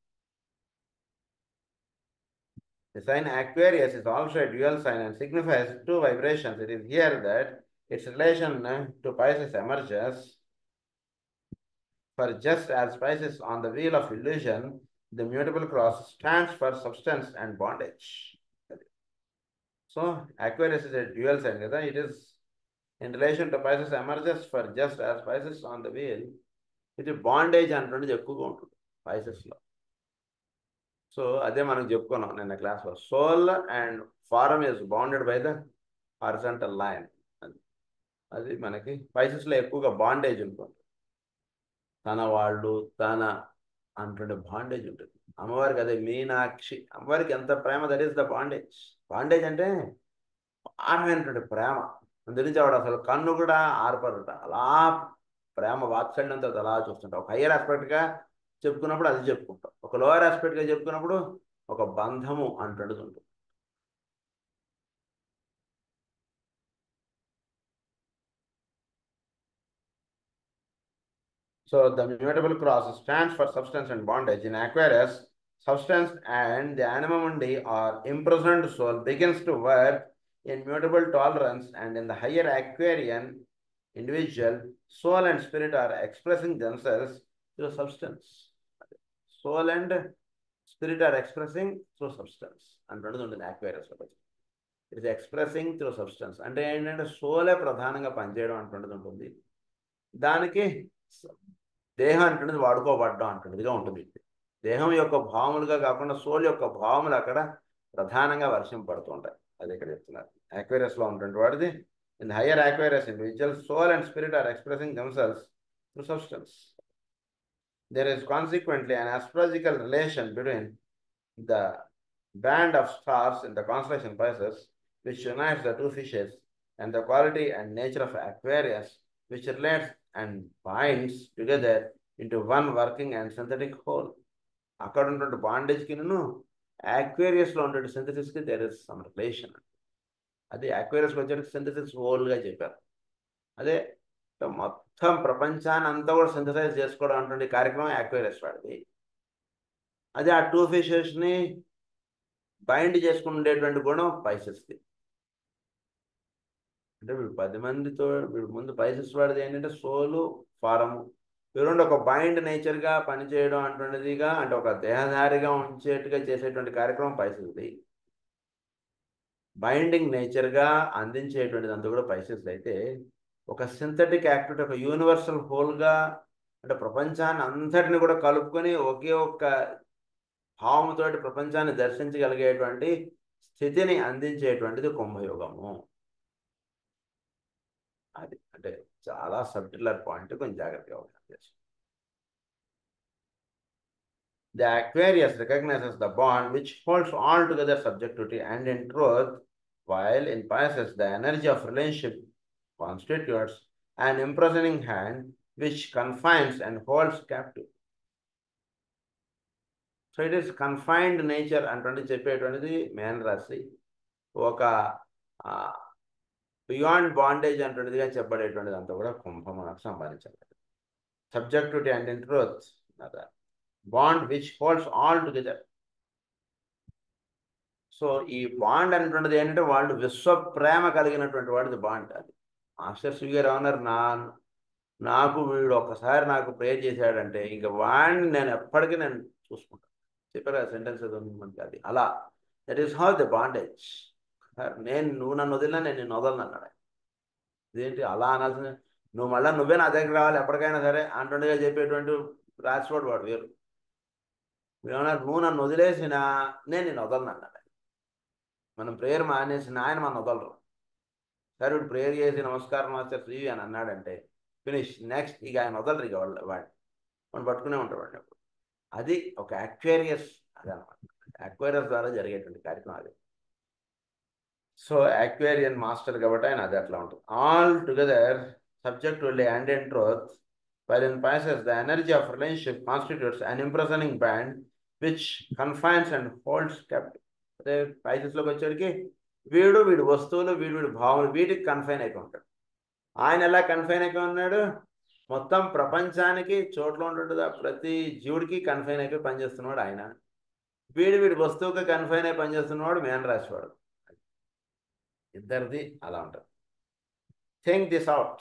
The sign Aquarius is also a dual sign and signifies two vibrations. It is here that its relation uh, to Pisces emerges. For just as Pisces on the wheel of illusion, the mutable cross stands for substance and bondage. So Aquarius is a dual sign. కదా? It is in relation to Pisces emerges for just as Pisces on the wheel. ఇది bondage అంటున్నది ఎక్కువగా ఉంటుంది పైసెస్లో so అదే మనం చెప్పుకున్నాం నిన్న క్లాస్లో soul and form is bounded by the horizontal line అది అది మనకి పైసెస్లో ఎక్కువగా బాండేజ్ ఉంటుంది తన వాళ్ళు తన అంటుండే బాండేజ్ ఉంటుంది అమ్మవారికి అదే మీనాక్షి అమ్మవారికి ఎంత ప్రేమ that is the bondage bondage అంటే ఆమెటువంటి ప్రేమ అందురించి ఆవిడ అసలు కన్ను కూడా ఆర్పరుట అలా ప్రేమ వాత్సల్యంతో అలా చూస్తుంటాం ఒక హయ్యర్ ఆస్పెక్ట్గా చెప్పుకున్నప్పుడు అది చెప్పుకుంటాం ఒక లోయర్ ఆస్పెక్ట్గా చెప్పుకున్నప్పుడు ఒక బంధము అంటున్నది ఉంటుంది So the mutable cross stands for substance and bondage. In Aquarius, substance and the animamundi or imprisoned soul begins to work in mutable tolerance and in the higher Aquarian individual, soul and spirit are expressing themselves through substance. Soul and spirit are expressing through substance. అంటున్నది ఉంటుంది Aquarius లో it is expressing through substance అంటే ఏంటంటే సోలే ప్రధానంగా పనిచేయడం అంటున్నది ఉంటుంది దానికి దేహం అంటున్నది వాడుకోబడ్డం అంటున్నదిగా ఉంటుంది దేహం యొక్క భావములుగా కాకుండా సోల్ యొక్క భావములు అక్కడ ప్రధానంగా వర్షం పడుతూ ఉంటాయి అది ఇక్కడ చెప్తున్నారు Aquarius లో ఉంటుంది వాడిది In the higher Aquarius individual, soul and spirit are expressing themselves through substance. There is consequently an astrological relation between the band of stars in the constellation Pisces, which unites the two fishes, and the quality and nature of Aquarius, which relates and binds together into one working and synthetic whole. అక్కడ ఉన్నటువంటి బాండేజ్కిను యాక్వేరియస్లో ఉన్నటువంటి సింథసిస్కి there is some relation అది యాక్వేరియస్కి వచ్చేటికి synthesis హోల్గా చెప్పారు అదే మొత్తం ప్రపంచాన్ని అంతా కూడా సింథసైజ్ చేసుకోవడం అటువంటి కార్యక్రమం యాక్వేరియస్ వాడిది అదే ఆ టూ ఫిషెస్ని బైండ్ చేసుకుని ఉండేటువంటి గుణం పైసెస్ది అంటే వీడు పది మందితో వీడు ముందు పైసెస్ వాడిది ఏంటంటే సోలు ఫారము వీరు ఒక బైండ్ నేచర్గా పనిచేయడం అటువంటిదిగా అంటే ఒక దేహధారిగా ఉంచేట్టుగా చేసేటువంటి కార్యక్రమం పైసెస్ది బైండింగ్ నేచర్గా అందించేటువంటిది అంతా కూడా పైసెస్ అయితే ఒక సింథటిక్ యాక్టివిటీ ఒక యూనివర్సల్ హోల్గా అంటే ప్రపంచాన్ని అంతటిని కూడా కలుపుకొని ఒకే ఒక్క భావముతోటి ప్రపంచాన్ని దర్శించగలిగేటువంటి స్థితిని అందించేటువంటిది కుంభయోగము అది అంటే చాలా సబ్టిలర్ పాయింట్ కొంచెం జాగ్రత్తగా ఉంటుంది The Aquarius recognizes the bond which holds all together subjectivity and in truth, while in Pisces the energy of relationship constitutes an imprisoning hand which confines and holds captive. So it is confined nature అంటే చెప్పేటువంటిది మేన్ రాశి ఒక beyond bondage అంటున్నదిగా చెప్పబడేటువంటిది అంతా కూడా కుంభం మనకు సంపాదించాలి subjectivity and in truth bond which holds all together so ఈ బాండ్ అనేటువంటిది ఏంటంటే వాళ్ళు విశ్వ ప్రేమ కలిగినటువంటి వాడిది బాండ్ అది మాస్టర్ శ్రీ గారు ఏమన్నారు నా నాకు వీడు ఒక్కసారి నాకు ప్రేర్ చేశాడంటే ఇంకా వాడిని నేను ఎప్పటికీ నేను చూసుకుంటాను చెప్పారు ఆ సెంటెన్స్ ఏదో ఉంది మనకి అది అలా that is how the bondage నేను నువ్వు నన్ను వదిలినా నేను నిన్ను వదలను అన్నాడు ఇదేంటి అలా అనాల్సిన నువ్వు మళ్ళీ నువ్వే నా దగ్గర రావాలి ఎప్పటికైనా సరే అంటుండగా చెప్పేటువంటి రాసివాడు వాడు వేరు ఏమన్నారు నువ్వు నన్ను వదిలేసినా నేను నిన్ను వదలను అన్నాడు మనం ప్రేయర్ మానేసిన ఆయన మనం వదలరు సరే ఇప్పుడు ప్రేయర్ చేసి నమస్కారం మాస్టర్ శ్రీ అని అన్నాడంటే ఫినిష్ నెక్స్ట్ ఇక ఆయన వదలరు ఇక వాళ్ళు వాడిని మనం పట్టుకునే ఉంటాడు వాడిని అది ఒక యాక్వేరియస్ అదనమాట యాక్వేరియస్ ద్వారా జరిగేటువంటి కార్యక్రమం అది సో యాక్వేరియన్ మాస్టర్ కాబట్టి ఆయన అది అట్లా ఉంటుంది all together subject only and and truth while in passes the energy of relationship constitutes an imprisoning band which confines and holds kept అదే పైసెస్లోకి వచ్చేటికి వీడు వీడు వస్తువులు వీడు వీడు భావనలు వీటికి కన్ఫైన్ అయిపోయి ఉంటాడు ఆయన ఎలా కన్ఫైన్ అయిపోయి ఉన్నాడు మొత్తం ప్రపంచానికి చోట్ల ఉంటుందా ప్రతి జీవుడికి కన్ఫైన్ అయిపోయి పనిచేస్తున్నవాడు ఆయన వీడి వీడి వస్తువుకి కన్ఫైన్ అయి పనిచేస్తున్నవాడు మేన్ రాసేవాడు ఇద్దరిది అలా ఉంటుంది think this out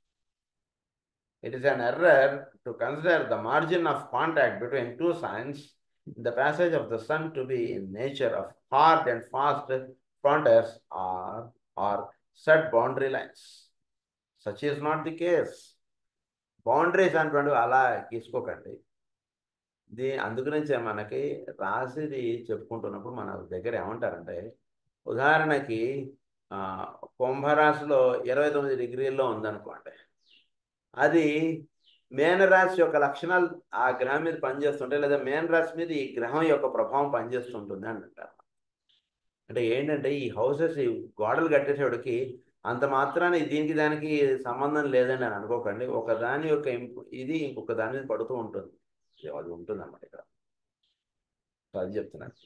it is an error to consider the margin of contact between two signs the passage of the sun to be in nature of hard and fast frontiers are, are set boundary lines. Such is not the case. Boundaries అంటుండే అలా తీసుకోకండి ఇది అందుగురించే మనకి రాసిది చెప్పుకుంటున్నప్పుడు మన దగ్గర ఏమంటారంటే ఉదాహరణకి కుంభరాశిలో ఇరవై తొమ్మిది డిగ్రీల్లో ఉందనుకోండి అది మేనరాశి యొక్క లక్షణాలు ఆ గ్రహం మీద పనిచేస్తుంటాయి లేదా మేనరాశి మీద ఈ గ్రహం యొక్క ప్రభావం పనిచేస్తుంటుంది అని అంటారు అంటే ఏంటంటే ఈ హౌసెస్ ఈ గోడలు కట్టేసేవాడికి అంత మాత్రాన దీనికి దానికి సంబంధం లేదని అని అనుకోకండి ఒక దాని యొక్క ఇది ఇంకొక దాని మీద పడుతూ ఉంటుంది అది ఉంటుంది అన్నమాట ఇక్కడ సో అది చెప్తున్నాను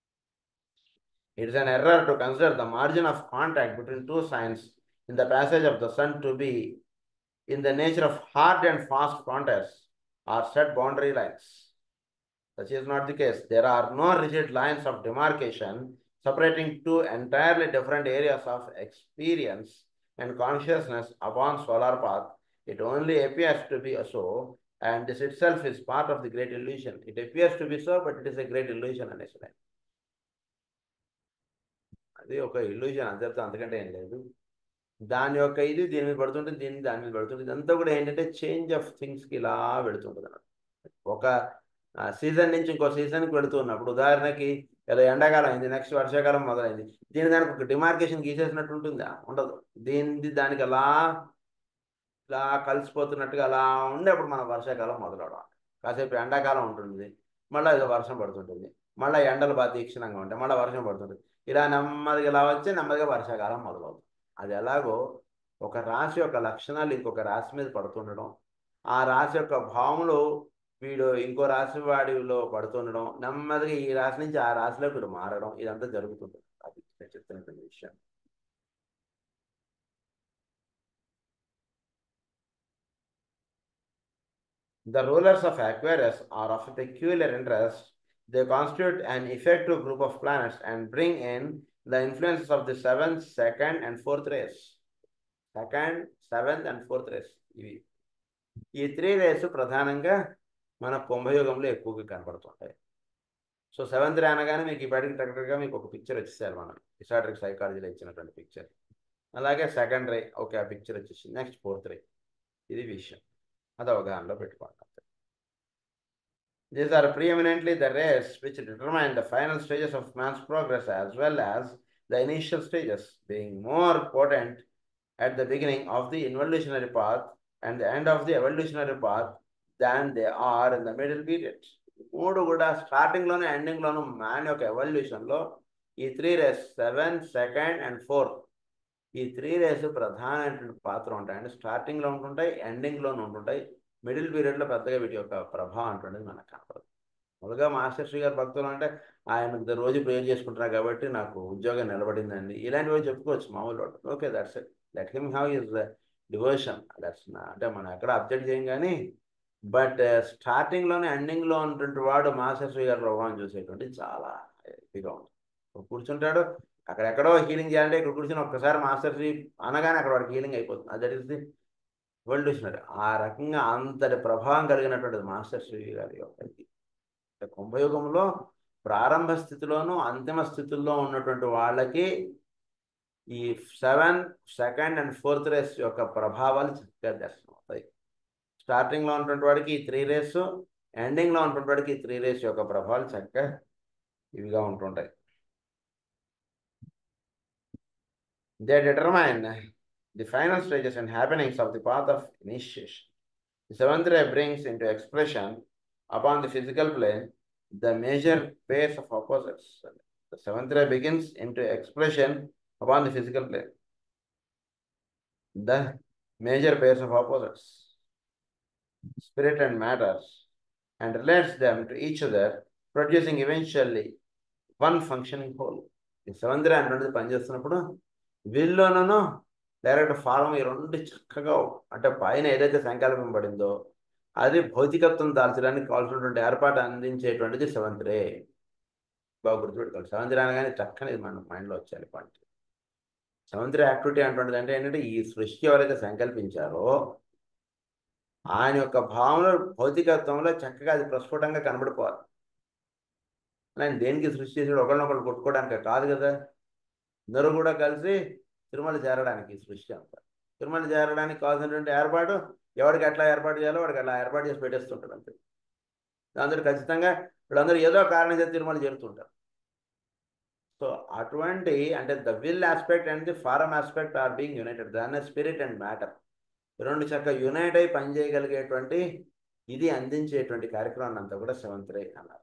it's an error to consider the margin of contact between two signs in the passage of the sun to be in the nature of hard and fast contests are set boundary lines. Such is not the case. There are no rigid lines of demarcation separating two entirely different areas of experience and consciousness upon solar path. It only appears to be so, and this itself is part of the great illusion. It appears to be so, but it is a great illusion అనేసి అది ఒక illusion అంతే అంతకంటే ఏం లేదు దాని యొక్క ఇది దీని మీద పడుతుంటుంది దీని దాని మీద పడుతుంది ఇదంతా కూడా ఏంటంటే చేంజ్ ఆఫ్ థింగ్స్కి ఇలా వెళుతుంటుంది అన్నమాట ఒక సీజన్ నుంచి ఇంకో సీజన్కి వెళుతున్నప్పుడు ఉదాహరణకి ఏదో ఎండాకాలం అయింది నెక్స్ట్ వర్షాకాలం మొదలైంది దీని దానికి ఒక డిమార్కేషన్ గీసేసినట్టు ఉంటుందా ఉండదు దీనిది దానికి అలా ఇలా కలిసిపోతున్నట్టుగా అలా ఉండే అప్పుడు మన వర్షాకాలం మొదలవడం కాసేపు ఎండాకాలం ఉంటుంది మళ్ళీ ఏదో వర్షం పడుతుంటుంది మళ్ళీ ఎండలు బాగా తీక్షణంగా ఉంటాయి మళ్ళీ వర్షం పడుతుంది ఇలా నెమ్మదిగా ఇలా వచ్చి నెమ్మదిగా వర్షాకాలం మొదలవుతుంది అది ఎలాగో ఒక రాశి యొక్క లక్షణాలు ఇంకొక రాశి మీద పడుతుండడం ఆ రాశి యొక్క భావములు వీడు ఇంకో రాశి వాడిలో పడుతుండడం నెమ్మదిగా ఈ రాశి నుంచి ఆ రాశిలోకి వీడు మారడం ఇదంతా జరుగుతుంది అది నేను చెప్తున్నటువంటి విషయం The rulers of Aquarius are of a peculiar interest. They constitute an effective group of planets and bring in the influences of the seventh, second, and fourth race. Second seventh and fourth race ఇవి ఈ three race ప్రధానంగా మన కుంభయుగంలో ఎక్కువగా కనపడుతుంటాయి so seventh రే అనగానే మీకు ఈ బయటకి టక్కగా మీకు ఒక పిక్చర్ వచ్చేసారు మనం హిస్టాట్రిక్ సైకాలజీలో ఇచ్చినటువంటి పిక్చర్ అలాగే సెకండ్ రే ఓకే ఆ పిక్చర్ వచ్చేసింది నెక్స్ట్ ఫోర్త్ రే ఇది విషయం అది అవగాహనలో పెట్టుకోండి These are preeminently the rays which determine the final stages of man's progress as well as the initial stages, being more potent at the beginning of the evolutionary path and the end of the evolutionary path than they are in the middle period. మూడు కూడా starting లోను ending లోను man యొక్క evolution లో ఈ three race seven second and fourth ఈ three race ప్రధానమైనటువంటి పాత్ర ఉంటాయండి స్టార్టింగ్ లో ఉంటుంటాయి ఎండింగ్ లోను ఉంటుంటాయి మిడిల్ పీరియడ్ లో పెద్దగా వీటి యొక్క ప్రభావం అంటుండేది మనకు కనపడదు మొదలుగా మాస్టర్ శ్రీ గారి భక్తులు అంటే ఆయన రోజు ప్రేయర్ చేసుకుంటున్నారు కాబట్టి నాకు ఉద్యోగం నిలబడిందండి ఇలాంటివి చెప్పుకోవచ్చు మామూలు వాడు okay that's it let him have is devotion that's అంటే మనం ఎక్కడ అబ్జెక్ట్ చేయం కానీ బట్ స్టార్టింగ్లోనే ఎండింగ్లో ఉన్నటువంటి వాడు మాస్టర్ శ్రీ గారి ప్రభావం చూసేటువంటి చాలా ఇదిగా ఉంటుంది కూర్చుంటాడు అక్కడెక్కడో హీలింగ్ చేయాలంటే ఇక్కడ కూర్చొని ఒక్కసారి మాస్టర్ శ్రీ అనగానే అక్కడ వాడికి హీలింగ్ అయిపోతుంది అది దట్ ఇస్ ది వరల్డ్ ఆ రకంగా అంతటి ప్రభావం కలిగినటువంటి మాస్టర్ శ్రీ గారి యొక్క కుంభయుగంలో ప్రారంభ స్థితిలోనూ అంతిమ స్థితుల్లో ఉన్నటువంటి వాళ్ళకి ఈ seven second and fourth race యొక్క ప్రభావాలు చక్కగా దర్శనం అవుతాయి స్టార్టింగ్లో ఉన్నటువంటి వాడికి ఈ త్రీ రేస్ ఎండింగ్లో ఉన్నటువంటి వాడికి ఈ త్రీ రేస్ యొక్క ప్రభావాలు చక్కగా ఇవిగా ఉంటుంటాయి they determine the final stages and happenings of the path of initiation. The seventh ray brings into expression upon the physical plane the major pairs of opposites. The seventh ray begins into expression upon the physical plane. The major pairs of opposites, spirit and matter, and relates them to each other, producing eventually one functioning whole. ఈ seventh ray అంటే పనిచేస్తున్నప్పుడు వీళ్ళలోనూ direct form ఈ రెండు చక్కగా అంటే పైన ఏదైతే సంకల్పం పడిందో అది భౌతికత్వం దాల్చడానికి కావాల్సినటువంటి ఏర్పాటు అందించేటువంటిది సెవెంత్ రే బాగా గుర్తుపెట్టుకోవాలి సెవెంత్ రే అనగానే చక్కని మన మైండ్లో వచ్చాలి పాయింట్ సెవెంత్ రే యాక్టివిటీ అంటుండేది అంటే ఏంటంటే ఈ సృష్టి ఎవరైతే సంకల్పించారో ఆయన యొక్క భావనలు భౌతికత్వంలో చక్కగా అది ప్రస్ఫుటంగా కనబడిపోవాలి ఆయన దేనికి సృష్టి చేసాడు ఒకరినొకరు కొట్టుకోవడానికి కాదు కదా ఇద్దరు కూడా కలిసి తిరుమల చేరడానికి సృష్టి అంతా తిరుమల చేరడానికి కావాల్సినటువంటి ఏర్పాటు ఎవరికి ఎట్లా ఏర్పాటు చేయాలో వాడికి అట్లా ఏర్పాటు చేసి పెట్టేస్తుంటాడు అంతే దాంతో ఖచ్చితంగా వీళ్ళందరూ ఏదో కారణం చేసి తిరుమల చేరుతుంటారు సో అటువంటి అంటే the will aspect and the form aspect are being united దాన్ని స్పిరిట్ అండ్ మ్యాటర్ రెండు చక్క యునైట్ అయి పనిచేయగలిగేటువంటి ఇది అందించేటువంటి కార్యక్రమాన్ని అంతా కూడా సెవెంత్ రే అన్నారు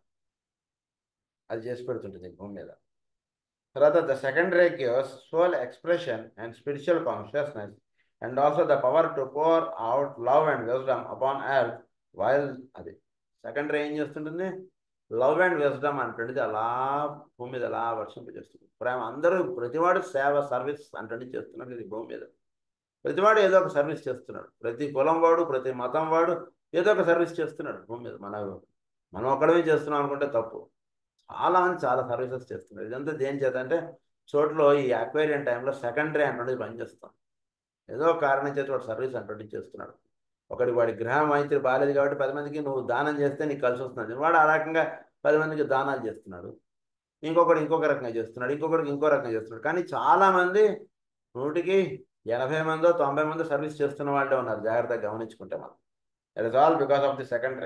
అది చేసి పెడుతుంటుంది భూమి మీద తర్వాత the second ray gives soul expression and spiritual consciousness and also the power to pour out love and wisdom upon earth while అది సెకండ్ రే ఏం చేస్తుంటుంది లవ్ అండ్ విజ్డమ్ అంటుంది అలా భూమి మీద అలా వర్షింపజేస్తుంది ప్రేమ అందరూ ప్రతివాడు సేవ సర్వీస్ అంటే చేస్తున్నాడు ఇది భూమి మీద ప్రతివాడు ఏదో ఒక సర్వీస్ చేస్తున్నాడు ప్రతి కులం వాడు ప్రతి మతం వాడు ఏదో ఒక సర్వీస్ చేస్తున్నాడు భూమి మీద మన మనం ఒక్కడమే చేస్తున్నాం అనుకుంటే తప్పు చాలా మంది చాలా సర్వీసెస్ చేస్తున్నారు ఇదంతా దేని చేత అంటే చోట్లో ఈ అక్వేరియం టైంలో సెకండరీ అన్నది పనిచేస్తాం ఏదో కారణం చేత వాడు సర్వీస్ అటువంటి చేస్తున్నాడు ఒకటి వాడి గ్రహం మైత్రి బాగాలేదు కాబట్టి పది మందికి నువ్వు దానం చేస్తే నీకు కలిసి వస్తుంది వాడు ఆ రకంగా పది మందికి దానాలు చేస్తున్నాడు ఇంకొకటి ఇంకొక రకంగా చేస్తున్నాడు ఇంకొకరికి ఇంకో రకంగా చేస్తున్నాడు కానీ చాలామంది నూటికి ఎనభై మందో తొంభై మందో సర్వీస్ చేస్తున్న వాళ్ళే ఉన్నారు జాగ్రత్తగా గమనించుకుంటే మనం it is all because of the secondary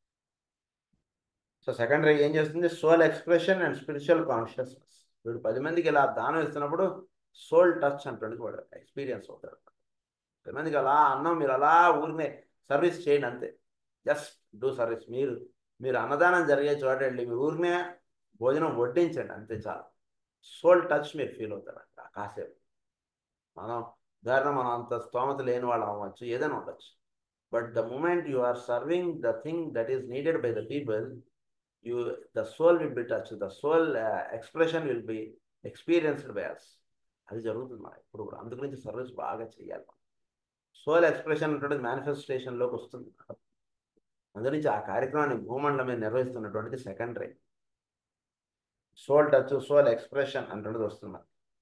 so secondary ఏం చేస్తుంది soul expression and spiritual consciousness వీడు పది మందికి ఇలా దానం ఇస్తున్నప్పుడు సోల్ టచ్ అంటుంది వాడు ఎక్స్పీరియన్స్ అవుతాడు పది మందికి అలా అన్నం మీరు అలా ఊరినే సర్వీస్ చేయండి అంతే జస్ట్ డూ సర్వీస్ మీరు మీరు అన్నదానం జరిగే చోట వెళ్ళి మీ ఊరినే భోజనం వడ్డించండి అంతే చాలు సోల్ టచ్ మీరు ఫీల్ అవుతారు కాసేపు మనం ఉదాహరణ మనం అంత స్తోమత లేని వాళ్ళు అవ్వచ్చు ఏదైనా ఉండొచ్చు But the moment you are serving the thing that is needed by the people, you the soul will be touched. The soul uh, expression will be experienced by us. అది జరుగుతుంది మన ఇప్పుడు కూడా అందు గురించి సర్వీస్ బాగా చేయాలి సోల్ ఎక్స్ప్రెషన్ అంటే మేనిఫెస్టేషన్లోకి వస్తుంది అందు నుంచి ఆ కార్యక్రమాన్ని భూమండలం మీద నిర్వహిస్తున్నటువంటిది secondary soul touch soul expression అంటున్నది వస్తుంది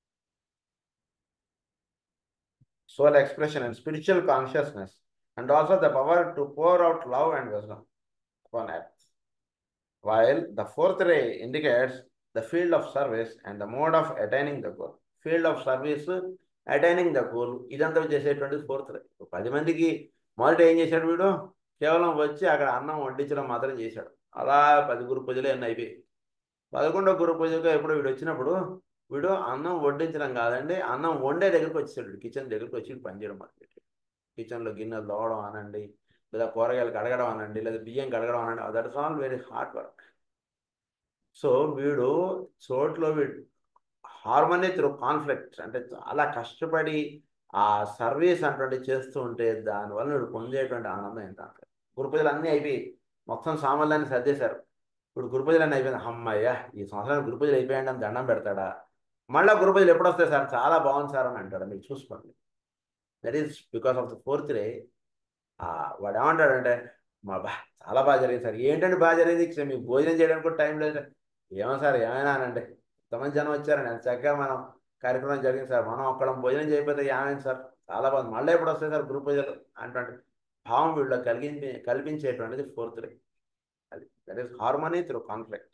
soul expression and spiritual consciousness, and also the power to pour out love and wisdom upon earth. While the fourth ray indicates the field of service and the mode of attaining the goal. Field of service, attaining the goal, ఇదంతా చేసేటువంటి fourth రే పది మందికి మొదట ఏం చేశాడు వీడు కేవలం వచ్చి అక్కడ అన్నం వడ్డించడం మాత్రం చేశాడు అలా పది గురు పూజలు ఎన్ని అయిపోయి పదకొండో గురు పూజగా ఎప్పుడు వీడు వచ్చినప్పుడు వీడు అన్నం వడ్డించడం కాదండి అన్నం వండే దగ్గరికి వచ్చేసాడు కిచెన్ దగ్గరికి వచ్చి పనిచేయడం మొదలుపెట్టి కిచెన్లో గిన్నెలు దోవడం అనండి లేదా కూరగాయలు కడగడం అనండి లేదా బియ్యం కడగడం అనండి that is all very hard work so వీడు చోట్లో వీడు హార్మోనీ త్రూ కాన్ఫ్లిక్ట్ అంటే చాలా కష్టపడి ఆ సర్వీస్ అటువంటి చేస్తూ ఉంటే దానివల్ల వీడు పొందేటువంటి ఆనందం ఎంత గురుపూజలు అన్నీ అయిపోయి మొత్తం సామాన్లన్నీ సర్దేశారు ఇప్పుడు గురుపూజలు అన్నీ అయిపోయింది అమ్మయ్య ఈ సంవత్సరం గురుపూజలు అయిపోయాయండి అని దండం పెడతాడా మళ్ళీ గురుపూజలు ఎప్పుడు వస్తాయి సార్ చాలా బాగుంది సార్ అని అంటాడు మీరు చూసుకోండి that is because of the fourth day వాడు ఏమంటాడంటే మా బా చాలా బాగా జరిగింది సార్ ఏంటంటే బాగా జరిగింది ఇక మీకు భోజనం చేయడానికి కూడా టైం లేదు ఏమో సార్ ఏమైనా అనండి ఎంతమంది జనం వచ్చారండి ఎంత చక్కగా మనం కార్యక్రమం జరిగింది సార్ మనం ఒక్కడ భోజనం చేయకపోతే ఏమైంది సార్ చాలా బాగుంది మళ్ళీ ఎప్పుడు వస్తాయి సార్ గ్రూప్ పూజలు అంటే భావం వీళ్ళు కలిగించి కల్పించేటువంటిది ఫోర్త్ డే అది that is harmony through conflict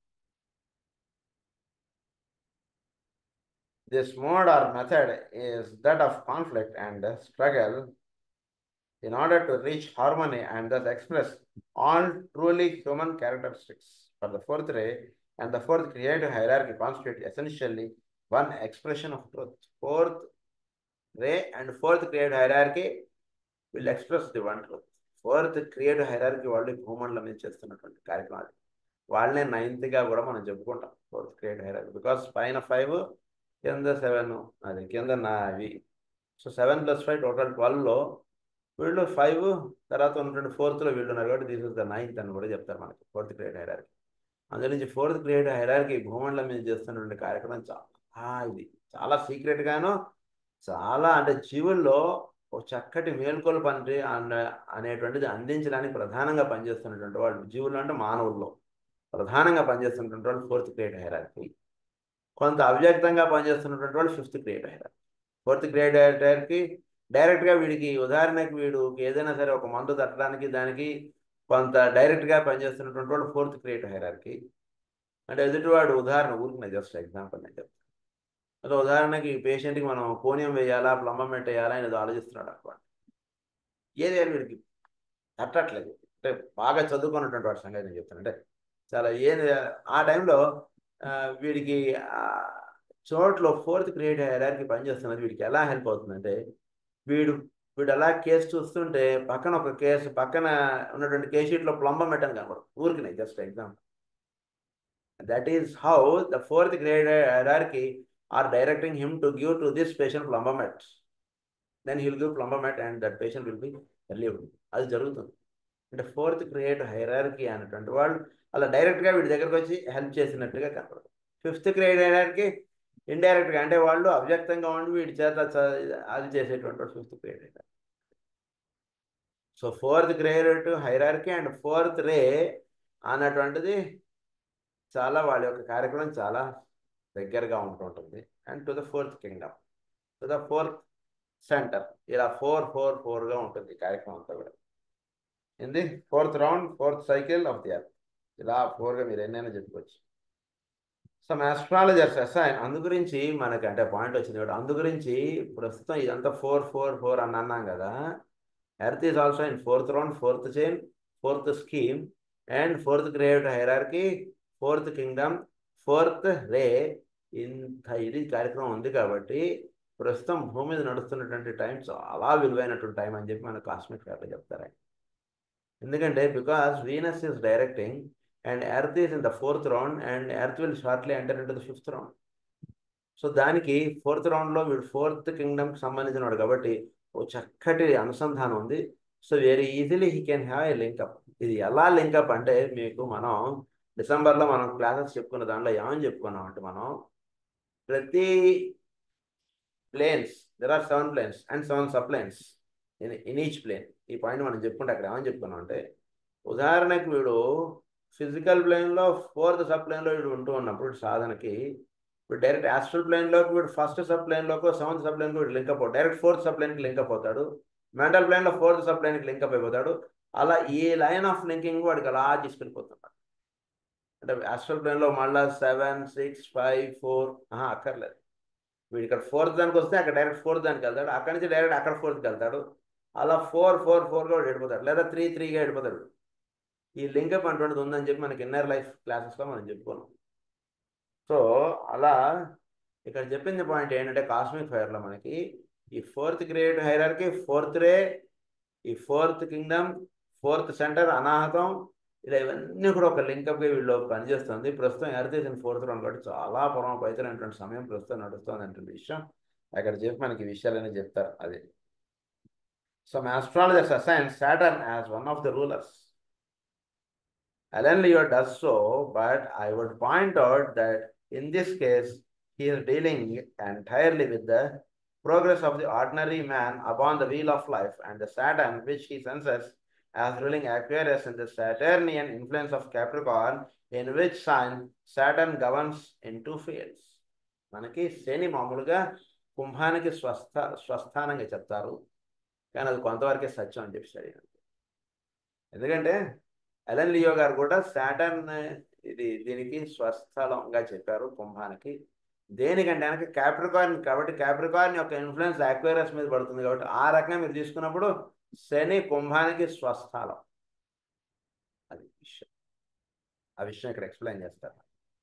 This mode or method is that of conflict and struggle in order to reach harmony and thus express all truly human characteristics. For the fourth ray and the fourth creative hierarchy constitute essentially one expression of truth. Fourth ray and fourth creative hierarchy will express the one truth. Fourth creative hierarchy వాళ్ళు భూమండలం మీద చేస్తున్నటువంటి కార్యక్రమాలు వాళ్ళనే నైన్త్గా కూడా మనం చెప్పుకుంటాం fourth creative hierarchy because పైన ఫైవ్ కింద సెవెన్ అది కింద నా అవి so seven plus five total ట్వెల్వ్లో వీళ్ళు ఫైవ్ తర్వాత ఉన్నటువంటి ఫోర్త్లో వీళ్ళు ఉన్నారు కాబట్టి దిస్ ఇస్ ద నైన్త్ అని కూడా చెప్తారు మనకి ఫోర్త్ గ్రేడ్ హైరార్కీ అందులో నుంచి ఫోర్త్ గ్రేడ్ హైరార్కీ భూమండలం మీద చేస్తున్నటువంటి కార్యక్రమం చాలా ఇది చాలా సీక్రెట్గాను చాలా అంటే జీవుల్లో ఒక చక్కటి మేల్కొలు పని అన్న అనేటువంటిది అందించడానికి ప్రధానంగా పనిచేస్తున్నటువంటి వాళ్ళు జీవులు అంటే మానవుల్లో ప్రధానంగా పనిచేస్తున్నటువంటి వాళ్ళు ఫోర్త్ గ్రేడ్ హైరార్కీ కొంత అవ్యక్తంగా పనిచేస్తున్నటువంటి వాళ్ళు fifth grade hierarchy fourth grade hierarchy డైరెక్ట్గా వీడికి ఉదాహరణకి వీడు ఏదైనా సరే ఒక మందు తట్టడానికి దానికి కొంత డైరెక్ట్గా పనిచేస్తున్నటువంటి వాడు ఫోర్త్ గ్రేడ్ హైరార్కీ అంటే ఎదుటివాడు ఉదాహరణ ఊరికి జస్ట్ ఎగ్జాంపుల్ నేను చెప్తాను అదే ఉదాహరణకి పేషెంట్కి మనం కోనియం వేయాలా ప్లంబం వేయాలా అనేది ఆలోచిస్తున్నాడు అనుకోండి ఏది వీడికి తట్టట్లేదు అంటే బాగా చదువుకున్నటువంటి వాడి సంగతి నేను చెప్తాను అంటే చాలా ఏది ఆ టైంలో వీడికి చోట్లో ఫోర్త్ క్రియేట్ హైరార్కి పనిచేస్తున్నది వీడికి ఎలా హెల్ప్ అవుతుందంటే వీడు వీడు అలా కేసు చూస్తుంటే పక్కన ఒక కేసు పక్కన ఉన్నటువంటి కేసు షీట్లో ప్లంబం పెట్టని కనపడు ఊరికి just example that is how the fourth grade hierarchy are directing him to give to this patient plumbum met then he'll give plumbum met and that patient will be relieved అది జరుగుతుంది అంటే fourth create hierarchy అనేటువంటి వాళ్ళు అలా డైరెక్ట్గా వీడి దగ్గరకు వచ్చి హెల్ప్ చేసినట్టుగా కనపడదు ఫిఫ్త్ క్రియేట్ హైరార్కీ ఇండైరెక్ట్గా అంటే వాళ్ళు అవ్యక్తంగా ఉండి వీడి చేత అది చేసేటువంటి వాడు fifth create hierarchy so fourth create hierarchy and fourth ray అన్నటువంటిది చాలా వాళ్ళ యొక్క కార్యక్రమం చాలా దగ్గరగా ఉంటుంటుంది and to the fourth kingdom to the fourth centre ఇలా ఫోర్ ఫోర్ ఫోర్గా ఉంటుంది కార్యక్రమం అంతా కూడా ఇది fourth round fourth cycle of the earth ఇలా ఫోర్గా మీరు ఎన్నైనా చెప్పుకోవచ్చు సమ్ ఆస్ట్రాలజర్స్ అసైన్ అందు గురించి మనకి అంటే పాయింట్ వచ్చింది కూడా అందు గురించి ప్రస్తుతం ఇదంతా ఫోర్ ఫోర్ ఫోర్ అని అన్నాం కదా earth is also in fourth round fourth chain fourth scheme and fourth create hierarchy fourth kingdom fourth ray ఇంత ఇది కార్యక్రమం ఉంది కాబట్టి ప్రస్తుతం భూమి మీద నడుస్తున్నటువంటి టైం చాలా విలువైనటువంటి టైం అని చెప్పి మన కాస్మిక్ ఫ్యాక్టర్ చెప్తారు ఎందుకంటే because Venus is directing and earth is in the fourth round and earth will shortly enter in the fifth round so దానికి ఫోర్త్ రౌండ్లో వీడు ఫోర్త్ కింగ్డమ్కి సంబంధించిన వాడు కాబట్టి ఓ చక్కటి అనుసంధానం ఉంది so very easily he can have a linkup ఇది ఎలా లింకప్ అంటే మీకు మనం డిసెంబర్లో మనం క్లాసెస్ చెప్పుకున్న దాంట్లో ఏమని చెప్పుకున్నాం అంటే మనం ప్రతి planes there are seven planes and seven sub planes in in each plane ఈ పాయింట్ మనం చెప్పుకుంటే అక్కడ ఏమని చెప్పుకున్నాం అంటే ఉదాహరణకి వీడు ఫిజికల్ ప్లేన్లో ఫోర్త్ సబ్ ప్లేన్లో వీడు ఉంటూ ఉన్నప్పుడు సాధనకి ఇప్పుడు డైరెక్ట్ యాస్ట్రల్ ప్లేన్లోకి వీడు ఫస్ట్ సబ్ ప్లేన్లోకి సెవెంత్ సబ్ ప్లేన్కి వీడు లింక్ అవుతాడు డైరెక్ట్ ఫోర్త్ సబ్ ప్లేన్కి లింక్ అవుతాడు మెంటల్ ప్లేన్లో ఫోర్త్ సబ్ ప్లేన్కి లింక్ అయిపోతాడు అలా ఈ లైన్ ఆఫ్ లింకింగ్ వాడికి అలా తీసుకెళ్ళిపోతున్నాడు అంటే యాస్ట్రల్ ప్లేన్లో మళ్ళీ సెవెన్ సిక్స్ ఫైవ్ ఫోర్ అక్కర్లేదు వీడు ఇక్కడ ఫోర్త్ దానికి వస్తే అక్కడ డైరెక్ట్ ఫోర్త్ దానికి వెళ్తాడు అక్కడి నుంచి డైరెక్ట్ అక్కడ ఫోర్త్కి వెళ్తాడు అలా ఫోర్ ఫోర్ ఫోర్గా వాడు వెళ్ళిపోతాడు లేదా త్రీ త్రీగా వెళ్ళిపోతాడు ఈ లింకప్ అటువంటిది ఉందని చెప్పి మనకి ఇన్నర్ లైఫ్ క్లాసెస్లో మనం చెప్పుకున్నాం సో అలా ఇక్కడ చెప్పింది పాయింట్ ఏంటంటే కాస్మిక్ ఫైర్లో మనకి ఈ fourth grade hierarchy fourth ray ఈ ఫోర్త్ కింగ్డమ్ ఫోర్త్ సెంటర్ అనాహతం ఇలా ఇవన్నీ కూడా ఒక లింకప్గా వీళ్ళు పనిచేస్తుంది ప్రస్తుతం ఎర్తీసిన ఫోర్త్ రౌండ్ కాబట్టి చాలా పొరం పైతున్నటువంటి సమయం ప్రస్తుతం నడుస్తుంది అంటే విషయం అక్కడ చెప్పి మనకి విషయాలన్నీ చెప్తారు అది so my astrologers assign Saturn as one of the rulers. Alan Leo does so, but I would point out that in this case, he is dealing entirely with the progress of the ordinary man upon the wheel of life and the Saturn, which he senses as ruling Aquarius in the Saturnian influence of Capricorn, in which sign Saturn governs in two fields. మనకి శని మామూలుగా కుంభానికి స్వస్థ స్వస్థానంగా చెప్తారు కానీ అది కొంతవరకే సత్యం అని చెప్పి అడిగాను ఎందుకంటే ఎలన్ లియో గారు కూడా సాటర్న్ ఇది దీనికి స్వస్థలంగా చెప్పారు కుంభానికి దేనికంటే కనుక క్యాప్రికార్న్ కాబట్టి క్యాప్రికార్న్ యొక్క ఇన్ఫ్లుయెన్స్ అక్వేరస్ మీద పడుతుంది కాబట్టి ఆ రకంగా మీరు తీసుకున్నప్పుడు శని కుంభానికి స్వస్థలం అది విషయం ఆ విషయం ఇక్కడ ఎక్స్ప్లెయిన్ చేస్తారు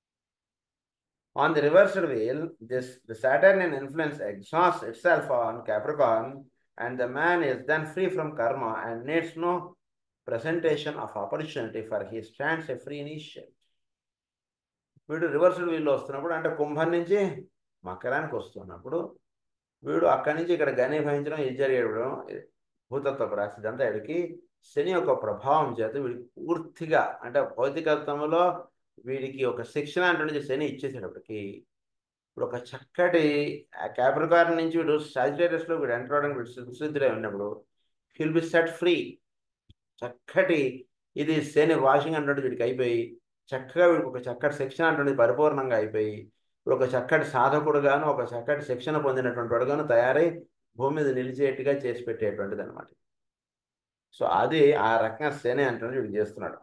On the reversed wheel, this the Saturnian influence exhausts itself on Capricorn, and the man is then free from karma and needs no presentation of opportunity for he stands a free initiate. వీడు reversal వీల్లో వస్తున్నప్పుడు అంటే కుంభం నుంచి మకరానికి వస్తున్నప్పుడు వీడు అక్కడి నుంచి ఇక్కడ గనీభవించడం ఇజ్జరియడం భూతత్వ రాశి ఇదంతా వీడికి శని యొక్క ప్రభావం చేత వీడికి పూర్తిగా అంటే భౌతికత్వంలో వీడికి ఒక శిక్షణ అంటే శని ఇచ్చేసేటప్పటికి ఇప్పుడు ఒక చక్కటి క్యాప్రికార్ నుంచి వీడు సాజిటేరియస్లో వీడు ఎంటర్ అవడానికి వీడు సిద్ధుడై ఉన్నప్పుడు విల్ బి సెట్ ఫ్రీ చక్కటి ఇది శని వాషింగ్ అంటే వీడికి అయిపోయి చక్కగా వీడికి ఒక చక్కటి శిక్షణ అంటే పరిపూర్ణంగా అయిపోయి ఇప్పుడు ఒక చక్కటి సాధకుడుగాను ఒక చక్కటి శిక్షణ పొందినటువంటి వాడుగాను తయారై భూమి మీద నిలిచేట్టుగా చేసి పెట్టేటువంటిది అనమాట సో అది ఆ రకంగా శని అంటే వీడు చేస్తున్నాడు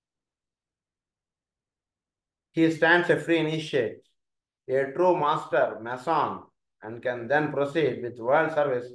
he stands a free initiate, a true master, mason, and can then proceed with world service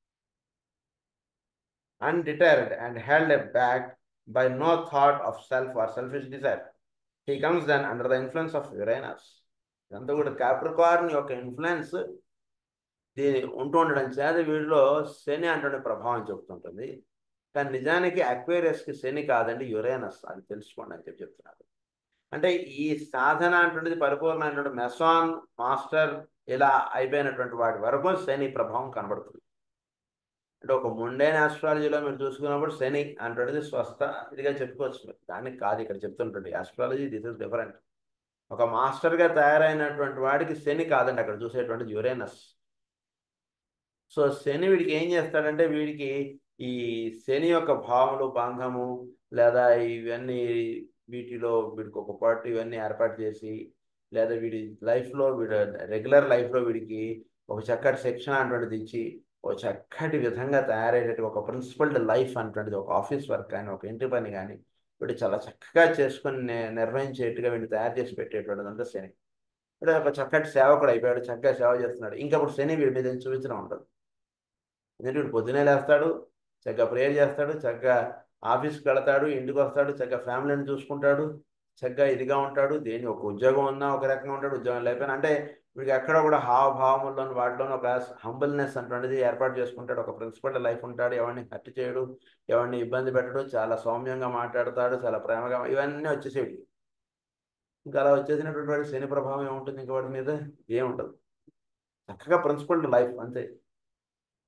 undeterred and held back by no thought of self or selfish desire. He comes then under the influence of Uranus. ఇదంతా కూడా Capricorn యొక్క influence దీని ఉంటూ ఉండడం చేత వీడిలో శని అంటే ప్రభావం చెప్తుంటుంది కానీ నిజానికి అక్వేరియస్కి శని కాదండి యురేనస్ అది తెలుసుకోండి అని చెప్పి చెప్తున్నారు అంటే ఈ సాధన అంటున్నది పరిపూర్ణమైనటువంటి మెసాన్ మాస్టర్ ఇలా అయిపోయినటువంటి వాటి వరకు శని ప్రభావం కనబడుతుంది అంటే ఒక ముండైన ఆస్ట్రాలజీలో మీరు చూసుకున్నప్పుడు శని అంటున్నది స్వస్థ ఇదిగా చెప్పుకోవచ్చు మీరు దానికి కాదు ఇక్కడ చెప్తుంటుంది ఆస్ట్రాలజీ దిస్ ఇస్ డిఫరెంట్ ఒక మాస్టర్గా తయారైనటువంటి వాడికి శని కాదండి అక్కడ చూసేటువంటి యురేనస్ సో శని వీడికి ఏం చేస్తాడంటే వీడికి ఈ శని యొక్క భావములు బంధము లేదా ఇవన్నీ వీటిలో వీడికి ఒక పాటు ఇవన్నీ ఏర్పాటు చేసి లేదా వీడి లైఫ్లో వీడు రెగ్యులర్ లైఫ్లో వీడికి ఒక చక్కటి శిక్షణ అటువంటిది ఇచ్చి ఒక చక్కటి విధంగా తయారయ్యేటట్టు ఒక ప్రిన్సిపల్డ్ లైఫ్ అటువంటిది ఒక ఆఫీస్ వర్క్ కానీ ఒక ఇంటి పని కానీ వీడు చాలా చక్కగా చేసుకొని నిర్వహించేట్టుగా వీడిని తయారు చేసి పెట్టేటువంటిది అంటే శని వీడు ఒక చక్కటి సేవకుడు అయిపోయాడు చక్కగా సేవ చేస్తున్నాడు ఇంకప్పుడు శని వీడి మీద చూపించడం ఉండదు ఎందుకంటే వీడు పొద్దునే లేస్తాడు చక్కగా ప్రేయర్ చేస్తాడు చక్కగా ఆఫీస్కి వెళతాడు ఇంటికి వస్తాడు చక్కగా ఫ్యామిలీని చూసుకుంటాడు చక్కగా ఇదిగా ఉంటాడు దేని ఒక ఉద్యోగం ఉన్నా ఒక రకంగా ఉంటాడు ఉద్యోగం లేకపోయినా అంటే వీడికి ఎక్కడ కూడా హావభావముల్లోని వాటిలోని ఒక హంబుల్నెస్ అటువంటిది ఏర్పాటు చేసుకుంటాడు ఒక ప్రిన్సిపల్ లైఫ్ ఉంటాడు ఎవరిని హత్య చేయడు ఎవరిని ఇబ్బంది పెట్టడు చాలా సౌమ్యంగా మాట్లాడతాడు చాలా ప్రేమగా ఇవన్నీ వచ్చేసేవి ఇంకా అలా వచ్చేసినటువంటి వాడి శని ప్రభావం ఏముంటుంది ఇంకా వాడి మీద ఏముండదు చక్కగా ప్రిన్సిపల్డ్ లైఫ్ అంతే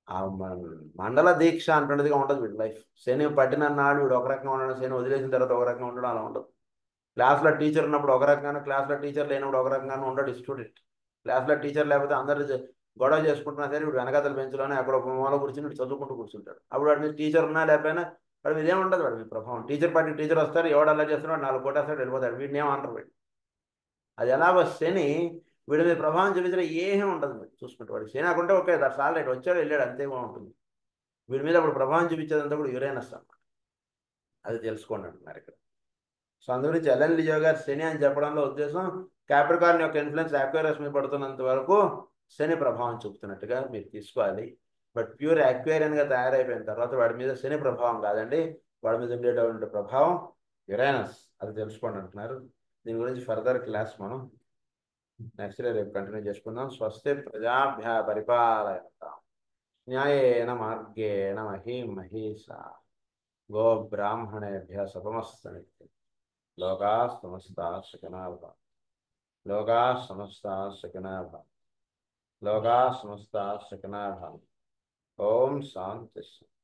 ఆ మ- మండల దీక్ష అంటున్నదిగా ఉండదు వీడి లైఫ్ శని పట్టిన నాడు వీడు ఒక రకంగా ఉండడం శని వదిలేసిన తర్వాత ఒక రకంగా ఉండడం అలా ఉండదు క్లాస్లో టీచర్ ఉన్నప్పుడు ఒక రకంగాను క్లాస్లో టీచర్ లేనప్పుడు ఒక రకంగాను ఉండడు స్టూడెంట్ క్లాస్లో టీచర్ లేకపోతే అందరు జ- గొడవ చేసుకుంటున్నా సరే వీడు వెనకాతల బెంచ్లోనే అక్కడ ఒక మూల కూర్చుని వీడు చదువుకుంటూ కూర్చుంటాడు అప్పుడు వాడి మీద టీచర్ ఉన్నా లేకపోయినా వాడి మీద ఏముండదు వాడి మీద ప్రభావం టీచర్ పార్టీ టీచర్ వస్తారు ఎవడు అలా చేస్తున్నాడు నాలుగు కొట్టేస్తాడు వెళ్ళిపోతాడు వీడిని ఏమంటారు వీడు అది ఎలాగో శని వీడి మీద ప్రభావం చూపించడం ఏమీ ఉండదు మీరు చూసుకుంటే వాడికి శని అకుంటే ఓకే దట్స్ ఆల్ రైట్ వచ్చాడు వెళ్ళాడు అంతే ఉంటుంది వీడి మీద అప్పుడు ప్రభావం చూపించేదంతా కూడా యురేనస్ అన్నమాట అది తెలుసుకోండి అంటున్నారు ఇక్కడ సో అందు గురించి ఎల్ఎన్ లిజో గారు శని అని చెప్పడంలో ఉద్దేశం క్యాప్రికార్న్ యొక్క ఇన్ఫ్లుయెన్స్ యాక్వేరియస్ మీద పడుతున్నంత వరకు శని ప్రభావం చూపుతున్నట్టుగా మీరు తీసుకోవాలి బట్ ప్యూర్ యాక్వేరియన్గా తయారైపోయిన తర్వాత వాడి మీద శని ప్రభావం కాదండి వాడి మీద ఉండేటటువంటి ప్రభావం యురేనస్ అది తెలుసుకోండి అంటున్నారు దీని గురించి ఫర్దర్ క్లాస్ మనం నెక్స్ట్ డే రేపు కంటిన్యూ చేసుకుందాం స్వస్తి ప్రజాభ్య పరిపాలయంత న్యాయేన మార్గేణ మహీం మహీషా గో బ్రాహ్మణేభ్య సపమస్తమితి లోకా సమస్తా సుఖనాభ లోకా సమస్తా సుఖనాభ లోకా సమస్తా సుఖనాభ ఓం శాంతి